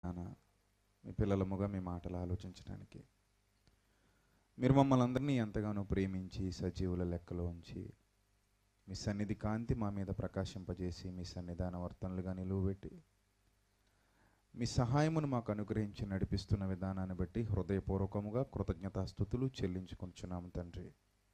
నాన్న మీ పిల్లలముగా మీ మాటలు ఆలోచించడానికి మీరు మమ్మల్ని అందరినీ ఎంతగానో ప్రేమించి సజీవుల లెక్కలో ఉంచి మీ సన్నిధి కాంతి మా మీద ప్రకాశింపజేసి మీ సన్నిధాన వర్తనలుగా నిలువబెట్టి మీ సహాయమును మాకు అనుగ్రహించి నడిపిస్తున్న విధానాన్ని బట్టి హృదయపూర్వకముగా కృతజ్ఞతాస్థుతులు చెల్లించుకొంచున్నాము తండ్రి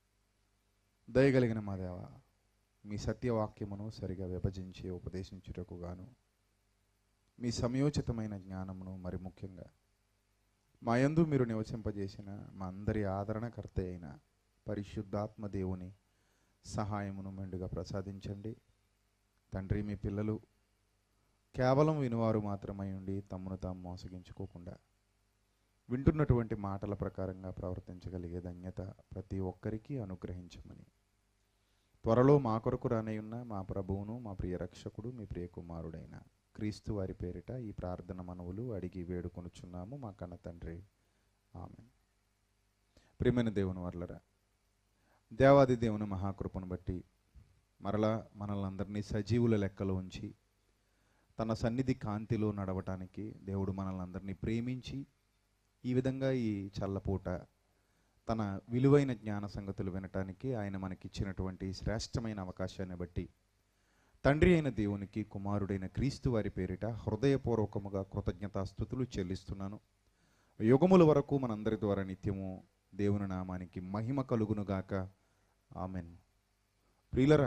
దయగలిగిన మా దేవ మీ సత్యవాక్యమును సరిగా విభజించి ఉపదేశించుటకు గాను మీ సమయోచితమైన జ్ఞానమును మరి ముఖ్యంగా మా యందు మీరు నివసింపజేసిన మా అందరి ఆదరణకర్త అయిన పరిశుద్ధాత్మ దేవుని సహాయమును మెండుగా ప్రసాదించండి తండ్రి మీ పిల్లలు కేవలం వినువారు మాత్రమై ఉండి తమను తాము మోసగించుకోకుండా వింటున్నటువంటి మాటల ప్రకారంగా ప్రవర్తించగలిగే ధన్యత ప్రతి ఒక్కరికి అనుగ్రహించమని త్వరలో మా కొరకు రానయ్యున్న మా ప్రభువును మా ప్రియ రక్షకుడు మీ ప్రియ కుమారుడైన క్రీస్తు వారి పేరిట ఈ ప్రార్థన మనవులు అడిగి వేడుకొనుచున్నాము మా కన్న తండ్రి ఆమె ప్రియమైన దేవుని వర్లరా దేవాది దేవుని మహాకృపను బట్టి మరలా మనల్ని అందరినీ సజీవుల లెక్కలో ఉంచి తన సన్నిధి కాంతిలో నడవటానికి దేవుడు మనల్ని అందరినీ ప్రేమించి ఈ విధంగా ఈ చల్లపూట తన విలువైన జ్ఞాన సంగతులు వినటానికి ఆయన మనకిచ్చినటువంటి శ్రేష్టమైన అవకాశాన్ని బట్టి తండ్రి అయిన దేవునికి కుమారుడైన క్రీస్తు వారి పేరిట హృదయపూర్వకముగా కృతజ్ఞతాస్థుతులు చెల్లిస్తున్నాను యుగముల వరకు మనందరి ద్వారా నిత్యము దేవుని నామానికి మహిమ కలుగునుగాక ఆమెన్ ప్రియులరా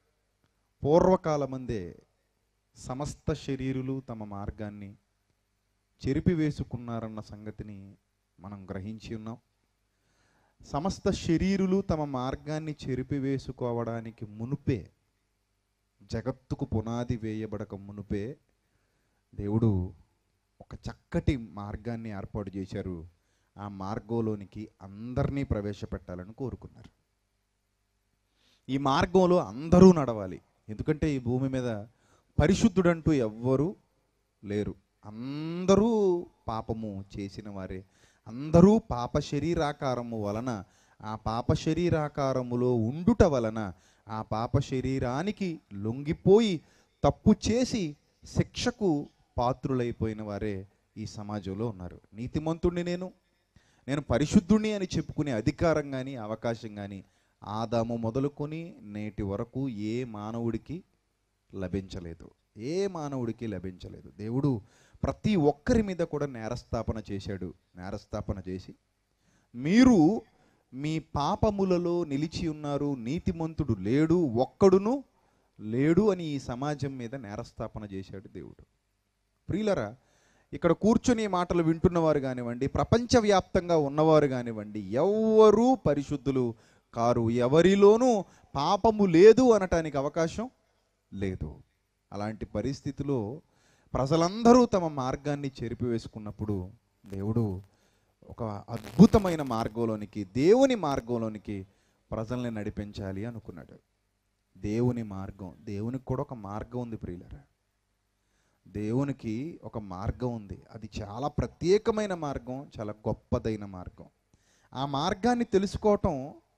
పూర్వకాలమందే సమస్త శరీరులు తమ మార్గాన్ని చెరిపివేసుకున్నారన్న సంగతిని మనం గ్రహించి ఉన్నాం సమస్త శరీరులు తమ మార్గాన్ని చెరిపివేసుకోవడానికి మునుపే జగత్తుకు పునాది వేయబడక మునుపే దేవుడు ఒక చక్కటి మార్గాన్ని ఏర్పాటు చేశారు ఆ మార్గంలోనికి అందరినీ ప్రవేశపెట్టాలని కోరుకున్నారు ఈ మార్గంలో అందరూ నడవాలి ఎందుకంటే ఈ భూమి మీద పరిశుద్ధుడంటూ ఎవ్వరూ లేరు అందరూ పాపము చేసిన వారే అందరూ పాప శరీరాకారము వలన ఆ పాప శరీరాకారములో ఉండుట వలన ఆ పాప శరీరానికి లొంగిపోయి తప్పు చేసి శిక్షకు పాత్రులైపోయిన వారే ఈ సమాజంలో ఉన్నారు నీతిమంతుణ్ణి నేను నేను పరిశుద్ధుణ్ణి అని చెప్పుకునే అధికారం కానీ అవకాశం కానీ ఆదాము మొదలుకొని నేటి వరకు ఏ మానవుడికి లభించలేదు ఏ మానవుడికి లభించలేదు దేవుడు ప్రతి ఒక్కరి మీద కూడా నేరస్థాపన చేశాడు నేరస్థాపన చేసి మీరు మీ పాపములలో నిలిచి ఉన్నారు నీతిమంతుడు లేడు ఒక్కడును లేడు అని ఈ సమాజం మీద నేరస్థాపన చేశాడు దేవుడు ప్రియులరా ఇక్కడ కూర్చొని ఈ మాటలు వింటున్నవారు కానివ్వండి ప్రపంచవ్యాప్తంగా ఉన్నవారు కానివ్వండి ఎవ్వరూ పరిశుద్ధులు కారు ఎవరిలోనూ పాపము లేదు అనటానికి అవకాశం లేదు అలాంటి పరిస్థితిలో ప్రజలందరూ తమ మార్గాన్ని చెరిపివేసుకున్నప్పుడు దేవుడు ఒక అద్భుతమైన మార్గంలోనికి దేవుని మార్గంలోనికి ప్రజల్ని నడిపించాలి అనుకున్నాడు దేవుని మార్గం దేవునికి కూడా ఒక మార్గం ఉంది ప్రియులరా దేవునికి ఒక మార్గం ఉంది అది చాలా ప్రత్యేకమైన మార్గం చాలా గొప్పదైన మార్గం ఆ మార్గాన్ని తెలుసుకోవటం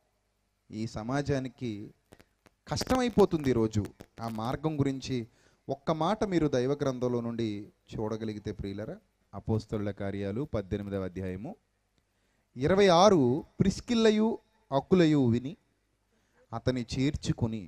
ఈ సమాజానికి కష్టమైపోతుంది ఈరోజు ఆ మార్గం గురించి ఒక్క మాట మీరు దైవ గ్రంథంలో నుండి చూడగలిగితే ప్రియులరా అపోస్తలుల కార్యాలు పద్దెనిమిదవ అధ్యాయము ఇరవై ఆరు ప్రిస్కిల్లయు అక్కులయు విని అతని చేర్చుకుని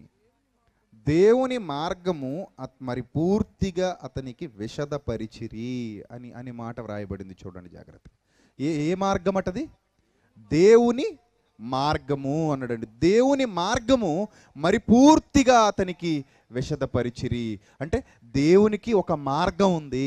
దేవుని మార్గము అత్- మరి పూర్తిగా అతనికి విషదపరిచిరి అని అని మాట వ్రాయబడింది చూడండి జాగ్రత్త ఏ ఏ మార్గం అటది దేవుని మార్గము అన్నాడండి దేవుని మార్గము మరి పూర్తిగా అతనికి విషదపరిచిరి అంటే దేవునికి ఒక మార్గం ఉంది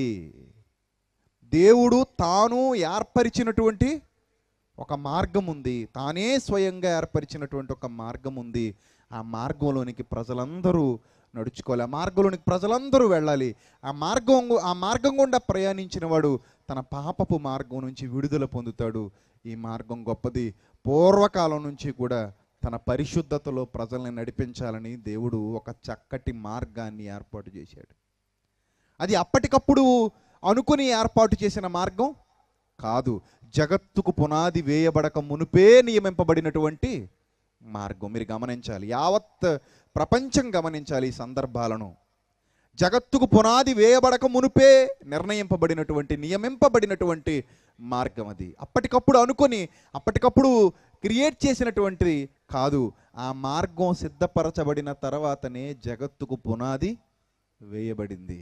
దేవుడు తాను ఏర్పరిచినటువంటి ఒక మార్గం ఉంది తానే స్వయంగా ఏర్పరిచినటువంటి ఒక మార్గం ఉంది ఆ మార్గంలోనికి ప్రజలందరూ నడుచుకోవాలి ఆ మార్గంలోనికి ప్రజలందరూ వెళ్ళాలి ఆ మార్గం గు- ఆ మార్గం గుండా ప్రయాణించిన వాడు తన పాపపు మార్గం నుంచి విడుదల పొందుతాడు ఈ మార్గం గొప్పది పూర్వకాలం నుంచి కూడా తన పరిశుద్ధతలో ప్రజల్ని నడిపించాలని దేవుడు ఒక చక్కటి మార్గాన్ని ఏర్పాటు చేశాడు అది అప్పటికప్పుడు అనుకుని ఏర్పాటు చేసిన మార్గం కాదు జగత్తుకు పునాది వేయబడక మునుపే నియమింపబడినటువంటి మార్గం మీరు గమనించాలి యావత్ ప్రపంచం గమనించాలి ఈ సందర్భాలను జగత్తుకు పునాది వేయబడక మునుపే నిర్ణయింపబడినటువంటి నియమింపబడినటువంటి మార్గం అది అప్పటికప్పుడు అనుకొని అప్పటికప్పుడు క్రియేట్ చేసినటువంటిది కాదు ఆ మార్గం సిద్ధపరచబడిన తర్వాతనే జగత్తుకు పునాది వేయబడింది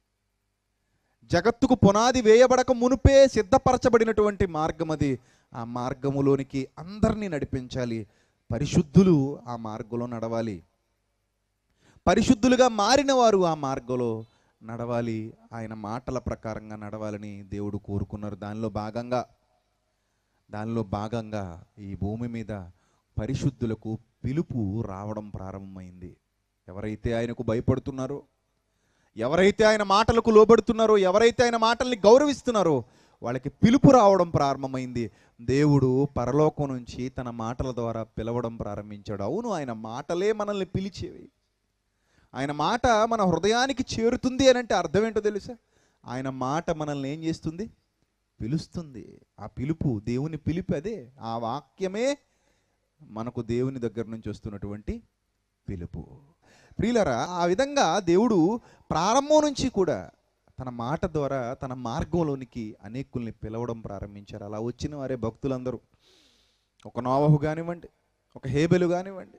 జగత్తుకు పునాది వేయబడక మునుపే సిద్ధపరచబడినటువంటి మార్గం అది ఆ మార్గములోనికి అందరినీ నడిపించాలి పరిశుద్ధులు ఆ మార్గంలో నడవాలి పరిశుద్ధులుగా మారిన వారు ఆ మార్గంలో నడవాలి ఆయన మాటల ప్రకారంగా నడవాలని దేవుడు కోరుకున్నారు దానిలో భాగంగా దానిలో భాగంగా ఈ భూమి మీద పరిశుద్ధులకు పిలుపు రావడం ప్రారంభమైంది ఎవరైతే ఆయనకు భయపడుతున్నారో ఎవరైతే ఆయన మాటలకు లోబడుతున్నారో ఎవరైతే ఆయన మాటల్ని గౌరవిస్తున్నారో వాళ్ళకి పిలుపు రావడం ప్రారంభమైంది దేవుడు పరలోకం నుంచి తన మాటల ద్వారా పిలవడం ప్రారంభించాడు అవును ఆయన మాటలే మనల్ని పిలిచేవి ఆయన మాట మన హృదయానికి చేరుతుంది అని అంటే అర్థం ఏంటో తెలుసా ఆయన మాట మనల్ని ఏం చేస్తుంది పిలుస్తుంది ఆ పిలుపు దేవుని పిలుపు అదే ఆ వాక్యమే మనకు దేవుని దగ్గర నుంచి వస్తున్నటువంటి పిలుపు ప్రియులరా ఆ విధంగా దేవుడు ప్రారంభం నుంచి కూడా తన మాట ద్వారా తన మార్గంలోనికి అనేకుల్ని పిలవడం ప్రారంభించారు అలా వచ్చిన వారే భక్తులందరూ ఒక నోవహు కానివ్వండి ఒక హేబెలు కానివ్వండి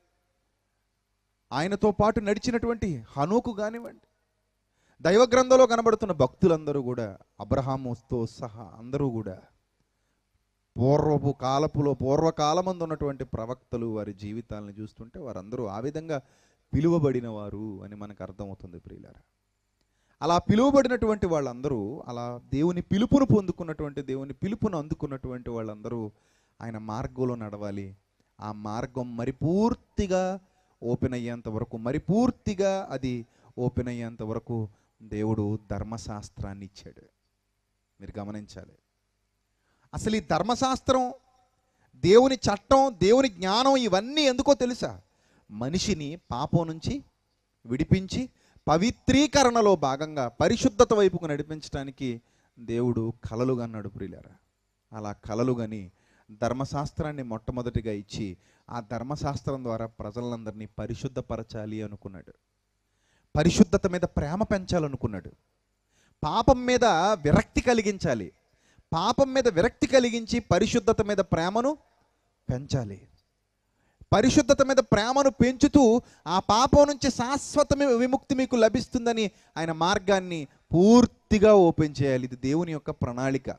ఆయనతో పాటు నడిచినటువంటి హనోకు కానివ్వండి దైవ గ్రంథంలో కనబడుతున్న భక్తులందరూ కూడా అబ్రహాముతో సహా అందరూ కూడా పూర్వపు కాలపులో పూర్వకాలమందు ఉన్నటువంటి ప్రవక్తలు వారి జీవితాలను చూస్తుంటే వారందరూ ఆ విధంగా పిలువబడిన వారు అని మనకు అర్థమవుతుంది ప్రియులారా అలా పిలువబడినటువంటి వాళ్ళందరూ అలా దేవుని పిలుపును పొందుకున్నటువంటి దేవుని పిలుపును అందుకున్నటువంటి వాళ్ళందరూ ఆయన మార్గంలో నడవాలి ఆ మార్గం మరి పూర్తిగా ఓపెన్ అయ్యేంత వరకు మరి పూర్తిగా అది ఓపెన్ అయ్యేంత వరకు దేవుడు ధర్మశాస్త్రాన్ని ఇచ్చాడు మీరు గమనించాలి అసలు ఈ ధర్మశాస్త్రం దేవుని చట్టం దేవుని జ్ఞానం ఇవన్నీ ఎందుకో తెలుసా మనిషిని పాపం నుంచి విడిపించి పవిత్రీకరణలో భాగంగా పరిశుద్ధత వైపుకు నడిపించడానికి దేవుడు కలలుగా అన్నాడు ప్రియులారా అలా కలలుగని ధర్మశాస్త్రాన్ని మొట్టమొదటిగా ఇచ్చి ఆ ధర్మశాస్త్రం ద్వారా ప్రజలందరినీ పరిశుద్ధపరచాలి అనుకున్నాడు పరిశుద్ధత మీద ప్రేమ పెంచాలనుకున్నాడు పాపం మీద విరక్తి కలిగించాలి పాపం మీద విరక్తి కలిగించి పరిశుద్ధత మీద ప్రేమను పెంచాలి పరిశుద్ధత మీద ప్రేమను పెంచుతూ ఆ పాపం నుంచి శాశ్వత మి- విముక్తి మీకు లభిస్తుందని ఆయన మార్గాన్ని పూర్తిగా ఓపెన్ చేయాలి ఇది దేవుని యొక్క ప్రణాళిక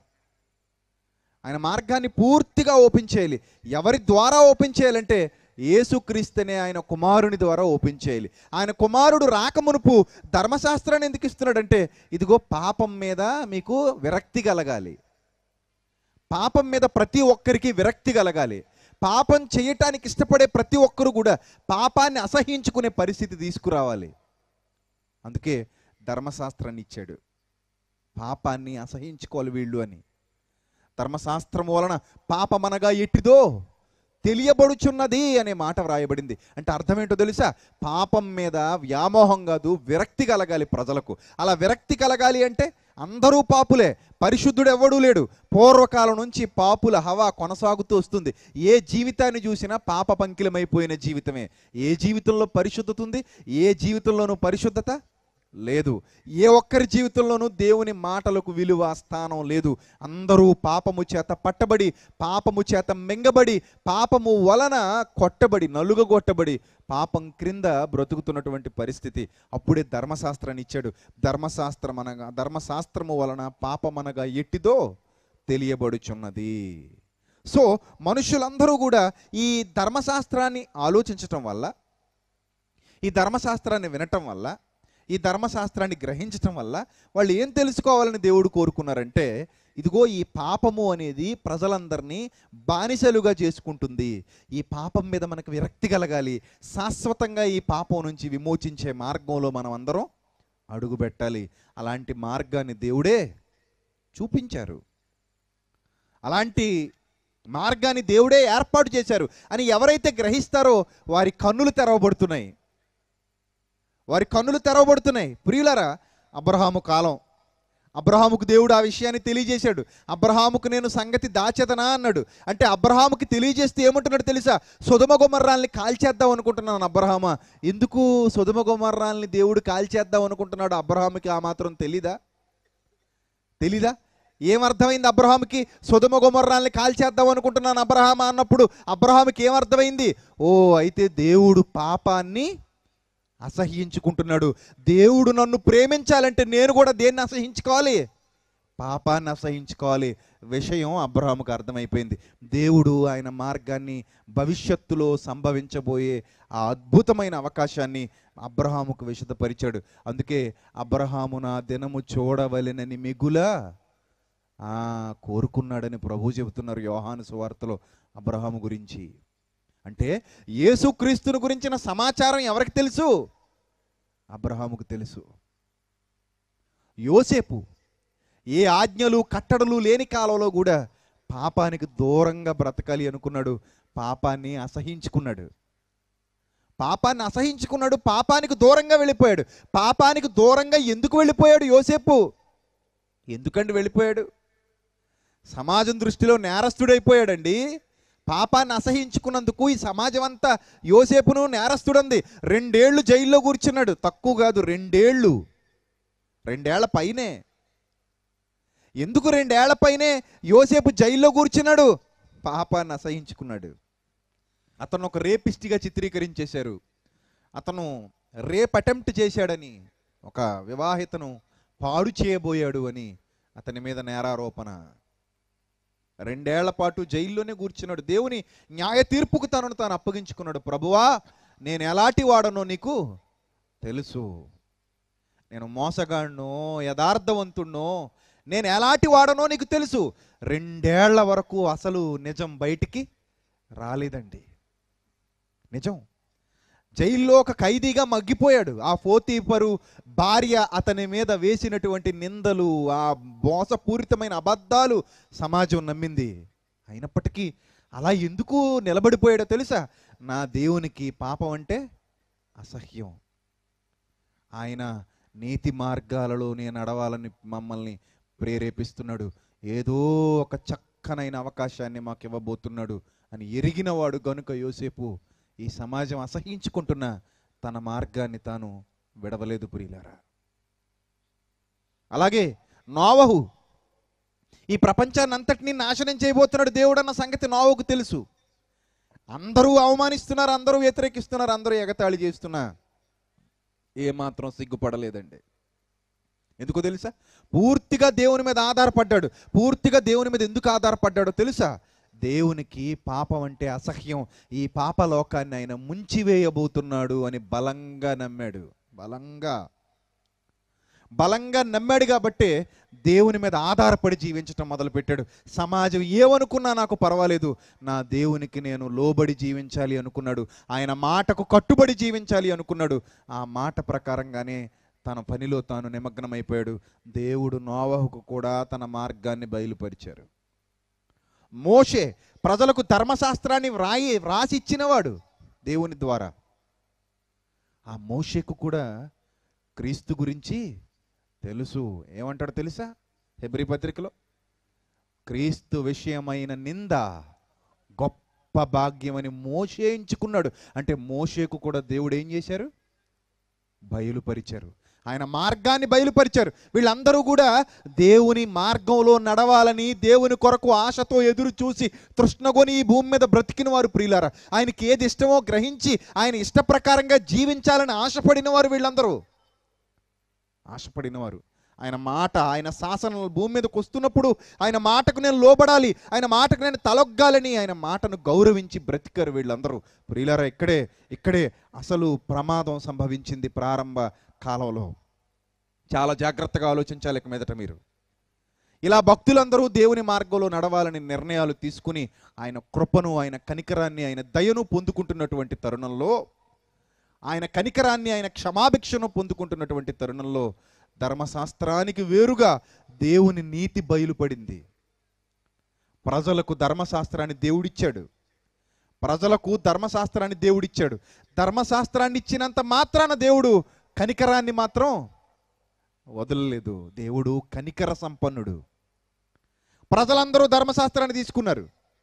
ఆయన మార్గాన్ని పూర్తిగా ఓపెన్ చేయాలి ఎవరి ద్వారా ఓపెన్ చేయాలంటే యేసుక్రీస్తునే ఆయన కుమారుని ద్వారా ఓపెన్ చేయాలి ఆయన కుమారుడు రాకమునుపు ధర్మశాస్త్రాన్ని ఎందుకు ఇస్తున్నాడంటే ఇదిగో పాపం మీద మీకు విరక్తి కలగాలి పాపం మీద ప్రతి ఒక్కరికి విరక్తి కలగాలి పాపం చేయటానికి ఇష్టపడే ప్రతి ఒక్కరు కూడా పాపాన్ని అసహించుకునే పరిస్థితి తీసుకురావాలి అందుకే ధర్మశాస్త్రాన్ని ఇచ్చాడు పాపాన్ని అసహించుకోవాలి వీళ్ళు అని ధర్మశాస్త్రం వలన పాపమనగా ఎట్టిదో తెలియబడుచున్నది అనే మాట వ్రాయబడింది అంటే అర్థం ఏంటో తెలుసా పాపం మీద వ్యామోహం కాదు విరక్తి కలగాలి ప్రజలకు అలా విరక్తి కలగాలి అంటే అందరూ పాపులే పరిశుద్ధుడు ఎవడూ లేడు పూర్వకాలం నుంచి పాపుల హవా కొనసాగుతూ వస్తుంది ఏ జీవితాన్ని చూసినా పాప పంకిలమైపోయిన జీవితమే ఏ జీవితంలో పరిశుద్ధత ఉంది ఏ జీవితంలోనూ పరిశుద్ధత లేదు ఏ ఒక్కరి జీవితంలోనూ దేవుని మాటలకు విలువ స్థానం లేదు అందరూ పాపము చేత పట్టబడి పాపము చేత మెంగబడి పాపము వలన కొట్టబడి నలుగగొట్టబడి పాపం క్రింద బ్రతుకుతున్నటువంటి పరిస్థితి అప్పుడే ధర్మశాస్త్రాన్ని ఇచ్చాడు ధర్మశాస్త్రం అనగా ధర్మశాస్త్రము వలన పాపమనగా ఎట్టిదో తెలియబడుచున్నది సో మనుషులందరూ కూడా ఈ ధర్మశాస్త్రాన్ని ఆలోచించటం వల్ల ఈ ధర్మశాస్త్రాన్ని వినటం వల్ల ఈ ధర్మశాస్త్రాన్ని గ్రహించటం వల్ల వాళ్ళు ఏం తెలుసుకోవాలని దేవుడు కోరుకున్నారంటే ఇదిగో ఈ పాపము అనేది ప్రజలందరినీ బానిసలుగా చేసుకుంటుంది ఈ పాపం మీద మనకు విరక్తి కలగాలి శాశ్వతంగా ఈ పాపం నుంచి విమోచించే మార్గంలో మనం అందరం అడుగు పెట్టాలి అలాంటి మార్గాన్ని దేవుడే చూపించారు అలాంటి మార్గాన్ని దేవుడే ఏర్పాటు చేశారు అని ఎవరైతే గ్రహిస్తారో వారి కన్నులు తెరవబడుతున్నాయి వారి కన్నులు తెరవబడుతున్నాయి ప్రియులరా అబ్రహాము కాలం అబ్రహాముకు దేవుడు ఆ విషయాన్ని తెలియజేశాడు అబ్రహాముకు నేను సంగతి దాచేదనా అన్నాడు అంటే అబ్రహాముకి తెలియజేస్తే ఏమంటున్నాడు తెలుసా సుధమ గుమర్రాల్ని కాల్చేద్దాం అనుకుంటున్నాను అబ్రహామా ఎందుకు సుధమ గుమర్రాల్ని దేవుడు కాల్చేద్దాం అనుకుంటున్నాడు అబ్రహాముకి ఆ మాత్రం తెలీదా తెలీదా ఏమర్థమైంది అబ్రహాముకి సుధమ గుమర్రాల్ని కాల్చేద్దాం అనుకుంటున్నాను అబ్రహామా అన్నప్పుడు అబ్రహాముకి ఏమర్థమైంది ఓ అయితే దేవుడు పాపాన్ని అసహ్యించుకుంటున్నాడు దేవుడు నన్ను ప్రేమించాలంటే నేను కూడా దేన్ని అసహించుకోవాలి పాపాన్ని అసహించుకోవాలి విషయం అబ్రహాముకు అర్థమైపోయింది దేవుడు ఆయన మార్గాన్ని భవిష్యత్తులో సంభవించబోయే ఆ అద్భుతమైన అవకాశాన్ని అబ్రహాముకు విషదపరిచాడు అందుకే అబ్రహాము నా దినము చూడవలెనని మిగులా ఆ కోరుకున్నాడని ప్రభు చెబుతున్నారు యోహాను సువార్తలో అబ్రహాము గురించి అంటే యేసుక్రీస్తుని గురించిన సమాచారం ఎవరికి తెలుసు అబ్రహాముకు తెలుసు యోసేపు ఏ ఆజ్ఞలు కట్టడలు లేని కాలంలో కూడా పాపానికి దూరంగా బ్రతకాలి అనుకున్నాడు పాపాన్ని అసహించుకున్నాడు పాపాన్ని అసహించుకున్నాడు పాపానికి దూరంగా వెళ్ళిపోయాడు పాపానికి దూరంగా ఎందుకు వెళ్ళిపోయాడు యోసేపు ఎందుకండి వెళ్ళిపోయాడు సమాజం దృష్టిలో నేరస్తుడైపోయాడండి పాపాన్ని అసహించుకున్నందుకు ఈ సమాజం అంతా యోసేపును నేరస్తుడంది రెండేళ్లు జైల్లో కూర్చున్నాడు తక్కువ కాదు రెండేళ్ళు రెండేళ్ల పైనే ఎందుకు రెండేళ్ల పైనే యోసేపు జైల్లో కూర్చున్నాడు పాపాన్ని అసహించుకున్నాడు అతను ఒక రేపిస్టిగా చిత్రీకరించేశారు అతను రేప్ అటెంప్ట్ చేశాడని ఒక వివాహితను పాడు చేయబోయాడు అని అతని మీద నేరారోపణ రెండేళ్ల పాటు జైల్లోనే కూర్చున్నాడు దేవుని న్యాయ తీర్పుకు తనను తాను అప్పగించుకున్నాడు ప్రభువా నేను ఎలాంటి వాడనో నీకు తెలుసు నేను మోసగాడినో యథార్థవంతుణ్ణో నేను ఎలాంటి వాడనో నీకు తెలుసు రెండేళ్ల వరకు అసలు నిజం బయటికి రాలేదండి నిజం జైల్లో ఒక ఖైదీగా మగ్గిపోయాడు ఆ పోతీపరు భార్య అతని మీద వేసినటువంటి నిందలు ఆ మోసపూరితమైన అబద్ధాలు సమాజం నమ్మింది అయినప్పటికీ అలా ఎందుకు నిలబడిపోయాడో తెలుసా నా దేవునికి పాపం అంటే అసహ్యం ఆయన నీతి మార్గాలలోనే నడవాలని మమ్మల్ని ప్రేరేపిస్తున్నాడు ఏదో ఒక చక్కనైన అవకాశాన్ని మాకు ఇవ్వబోతున్నాడు అని ఎరిగినవాడు గనుక యోసేపు ఈ సమాజం అసహించుకుంటున్న తన మార్గాన్ని తాను విడవలేదు ప్రియులారా అలాగే నోవహు ఈ ప్రపంచాన్ని అంతటినీ నాశనం చేయబోతున్నాడు దేవుడు అన్న సంగతి నోవకు తెలుసు అందరూ అవమానిస్తున్నారు అందరూ వ్యతిరేకిస్తున్నారు అందరూ ఎగతాళి చేస్తున్నా ఏమాత్రం సిగ్గుపడలేదండి ఎందుకో తెలుసా పూర్తిగా దేవుని మీద ఆధారపడ్డాడు పూర్తిగా దేవుని మీద ఎందుకు ఆధారపడ్డాడో తెలుసా దేవునికి పాపం అంటే అసహ్యం ఈ పాప లోకాన్ని ఆయన ముంచివేయబోతున్నాడు అని బలంగా నమ్మాడు బలంగా బలంగా నమ్మాడు కాబట్టే దేవుని మీద ఆధారపడి జీవించటం మొదలుపెట్టాడు సమాజం ఏమనుకున్నా నాకు పర్వాలేదు నా దేవునికి నేను లోబడి జీవించాలి అనుకున్నాడు ఆయన మాటకు కట్టుబడి జీవించాలి అనుకున్నాడు ఆ మాట ప్రకారంగానే తన పనిలో తాను నిమగ్నమైపోయాడు దేవుడు నోవహుకు కూడా తన మార్గాన్ని బయలుపరిచారు మోషే ప్రజలకు ధర్మశాస్త్రాన్ని వ్రాయి వ్రాసి ఇచ్చినవాడు దేవుని ద్వారా ఆ మోషేకు కూడా క్రీస్తు గురించి తెలుసు ఏమంటాడు తెలుసా హెబ్రి పత్రికలో క్రీస్తు విషయమైన నింద గొప్ప భాగ్యమని మోషే ఎంచుకున్నాడు అంటే మోషేకు కూడా దేవుడు ఏం చేశారు బయలుపరిచారు ఆయన మార్గాన్ని బయలుపరిచారు వీళ్ళందరూ కూడా దేవుని మార్గంలో నడవాలని దేవుని కొరకు ఆశతో ఎదురు చూసి తృష్ణగొని ఈ భూమి మీద బ్రతికిన వారు ప్రియులారా ఆయనకి ఏది ఇష్టమో గ్రహించి ఆయన ఇష్ట ప్రకారంగా జీవించాలని ఆశపడిన వారు వీళ్ళందరూ ఆశపడిన వారు ఆయన మాట ఆయన శాసనాలు భూమి మీదకి వస్తున్నప్పుడు ఆయన మాటకు నేను లోబడాలి ఆయన మాటకు నేను తలొగ్గాలని ఆయన మాటను గౌరవించి బ్రతికారు వీళ్ళందరూ ప్రియులారా ఇక్కడే ఇక్కడే అసలు ప్రమాదం సంభవించింది ప్రారంభ కాలంలో చాలా జాగ్రత్తగా ఆలోచించాలి ఇక మీదట మీరు ఇలా భక్తులందరూ దేవుని మార్గంలో నడవాలని నిర్ణయాలు తీసుకుని ఆయన కృపను ఆయన కనికరాన్ని ఆయన దయను పొందుకుంటున్నటువంటి తరుణంలో ఆయన కనికరాన్ని ఆయన క్షమాభిక్షను పొందుకుంటున్నటువంటి తరుణంలో ధర్మశాస్త్రానికి వేరుగా దేవుని నీతి బయలుపడింది ప్రజలకు ధర్మశాస్త్రాన్ని దేవుడిచ్చాడు ప్రజలకు ధర్మశాస్త్రాన్ని దేవుడిచ్చాడు ధర్మశాస్త్రాన్ని ఇచ్చినంత మాత్రాన దేవుడు కనికరాన్ని మాత్రం వదలలేదు దేవుడు కనికర సంపన్నుడు ప్రజలందరూ ధర్మశాస్త్రాన్ని తీసుకున్నారు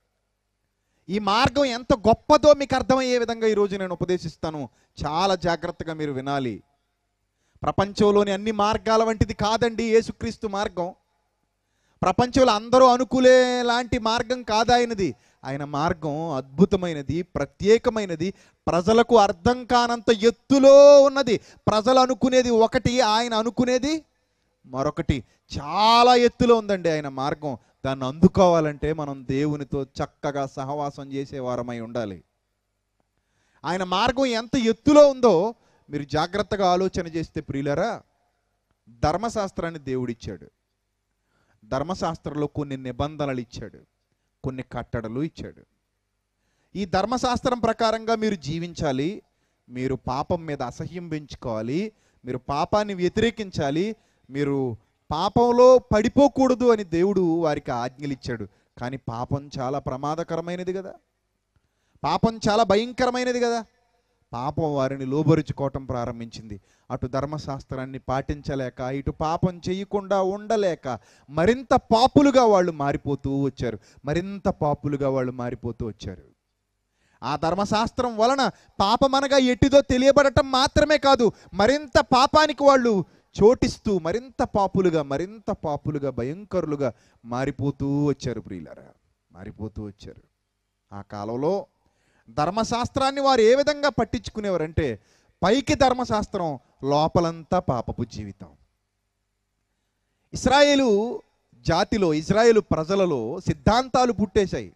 ఈ మార్గం ఎంత గొప్పదో మీకు అర్థమయ్యే విధంగా ఈరోజు నేను ఉపదేశిస్తాను చాలా జాగ్రత్తగా మీరు వినాలి ప్రపంచంలోని అన్ని మార్గాల వంటిది కాదండి యేసుక్రీస్తు మార్గం ప్రపంచంలో అందరూ అనుకులే లాంటి మార్గం కాదు ఆయనది ఆయన మార్గం అద్భుతమైనది ప్రత్యేకమైనది ప్రజలకు అర్థం కానంత ఎత్తులో ఉన్నది ప్రజలు అనుకునేది ఒకటి ఆయన అనుకునేది మరొకటి చాలా ఎత్తులో ఉందండి ఆయన మార్గం దాన్ని అందుకోవాలంటే మనం దేవునితో చక్కగా సహవాసం చేసేవారమై ఉండాలి ఆయన మార్గం ఎంత ఎత్తులో ఉందో మీరు జాగ్రత్తగా ఆలోచన చేస్తే ప్రియులరా ధర్మశాస్త్రాన్ని దేవుడిచ్చాడు ధర్మశాస్త్రంలో కొన్ని నిబంధనలు ఇచ్చాడు కొన్ని కట్టడలు ఇచ్చాడు ఈ ధర్మశాస్త్రం ప్రకారంగా మీరు జీవించాలి మీరు పాపం మీద అసహ్యం పెంచుకోవాలి మీరు పాపాన్ని వ్యతిరేకించాలి మీరు పాపంలో పడిపోకూడదు అని దేవుడు వారికి ఆజ్ఞలు ఇచ్చాడు కానీ పాపం చాలా ప్రమాదకరమైనది కదా పాపం చాలా భయంకరమైనది కదా పాపం వారిని లోబరుచుకోవటం ప్రారంభించింది అటు ధర్మశాస్త్రాన్ని పాటించలేక ఇటు పాపం చేయకుండా ఉండలేక మరింత పాపులుగా వాళ్ళు మారిపోతూ వచ్చారు మరింత పాపులుగా వాళ్ళు మారిపోతూ వచ్చారు ఆ ధర్మశాస్త్రం వలన పాపమనగా ఎట్టిదో తెలియబడటం మాత్రమే కాదు మరింత పాపానికి వాళ్ళు చోటిస్తూ మరింత పాపులుగా మరింత పాపులుగా భయంకరులుగా మారిపోతూ వచ్చారు ప్రియులరా మారిపోతూ వచ్చారు ఆ కాలంలో ధర్మశాస్త్రాన్ని వారు ఏ విధంగా పట్టించుకునేవారంటే పైకి ధర్మశాస్త్రం లోపలంతా పాపపు జీవితం ఇస్రాయేలు జాతిలో ఇజ్రాయేలు ప్రజలలో సిద్ధాంతాలు పుట్టేశాయి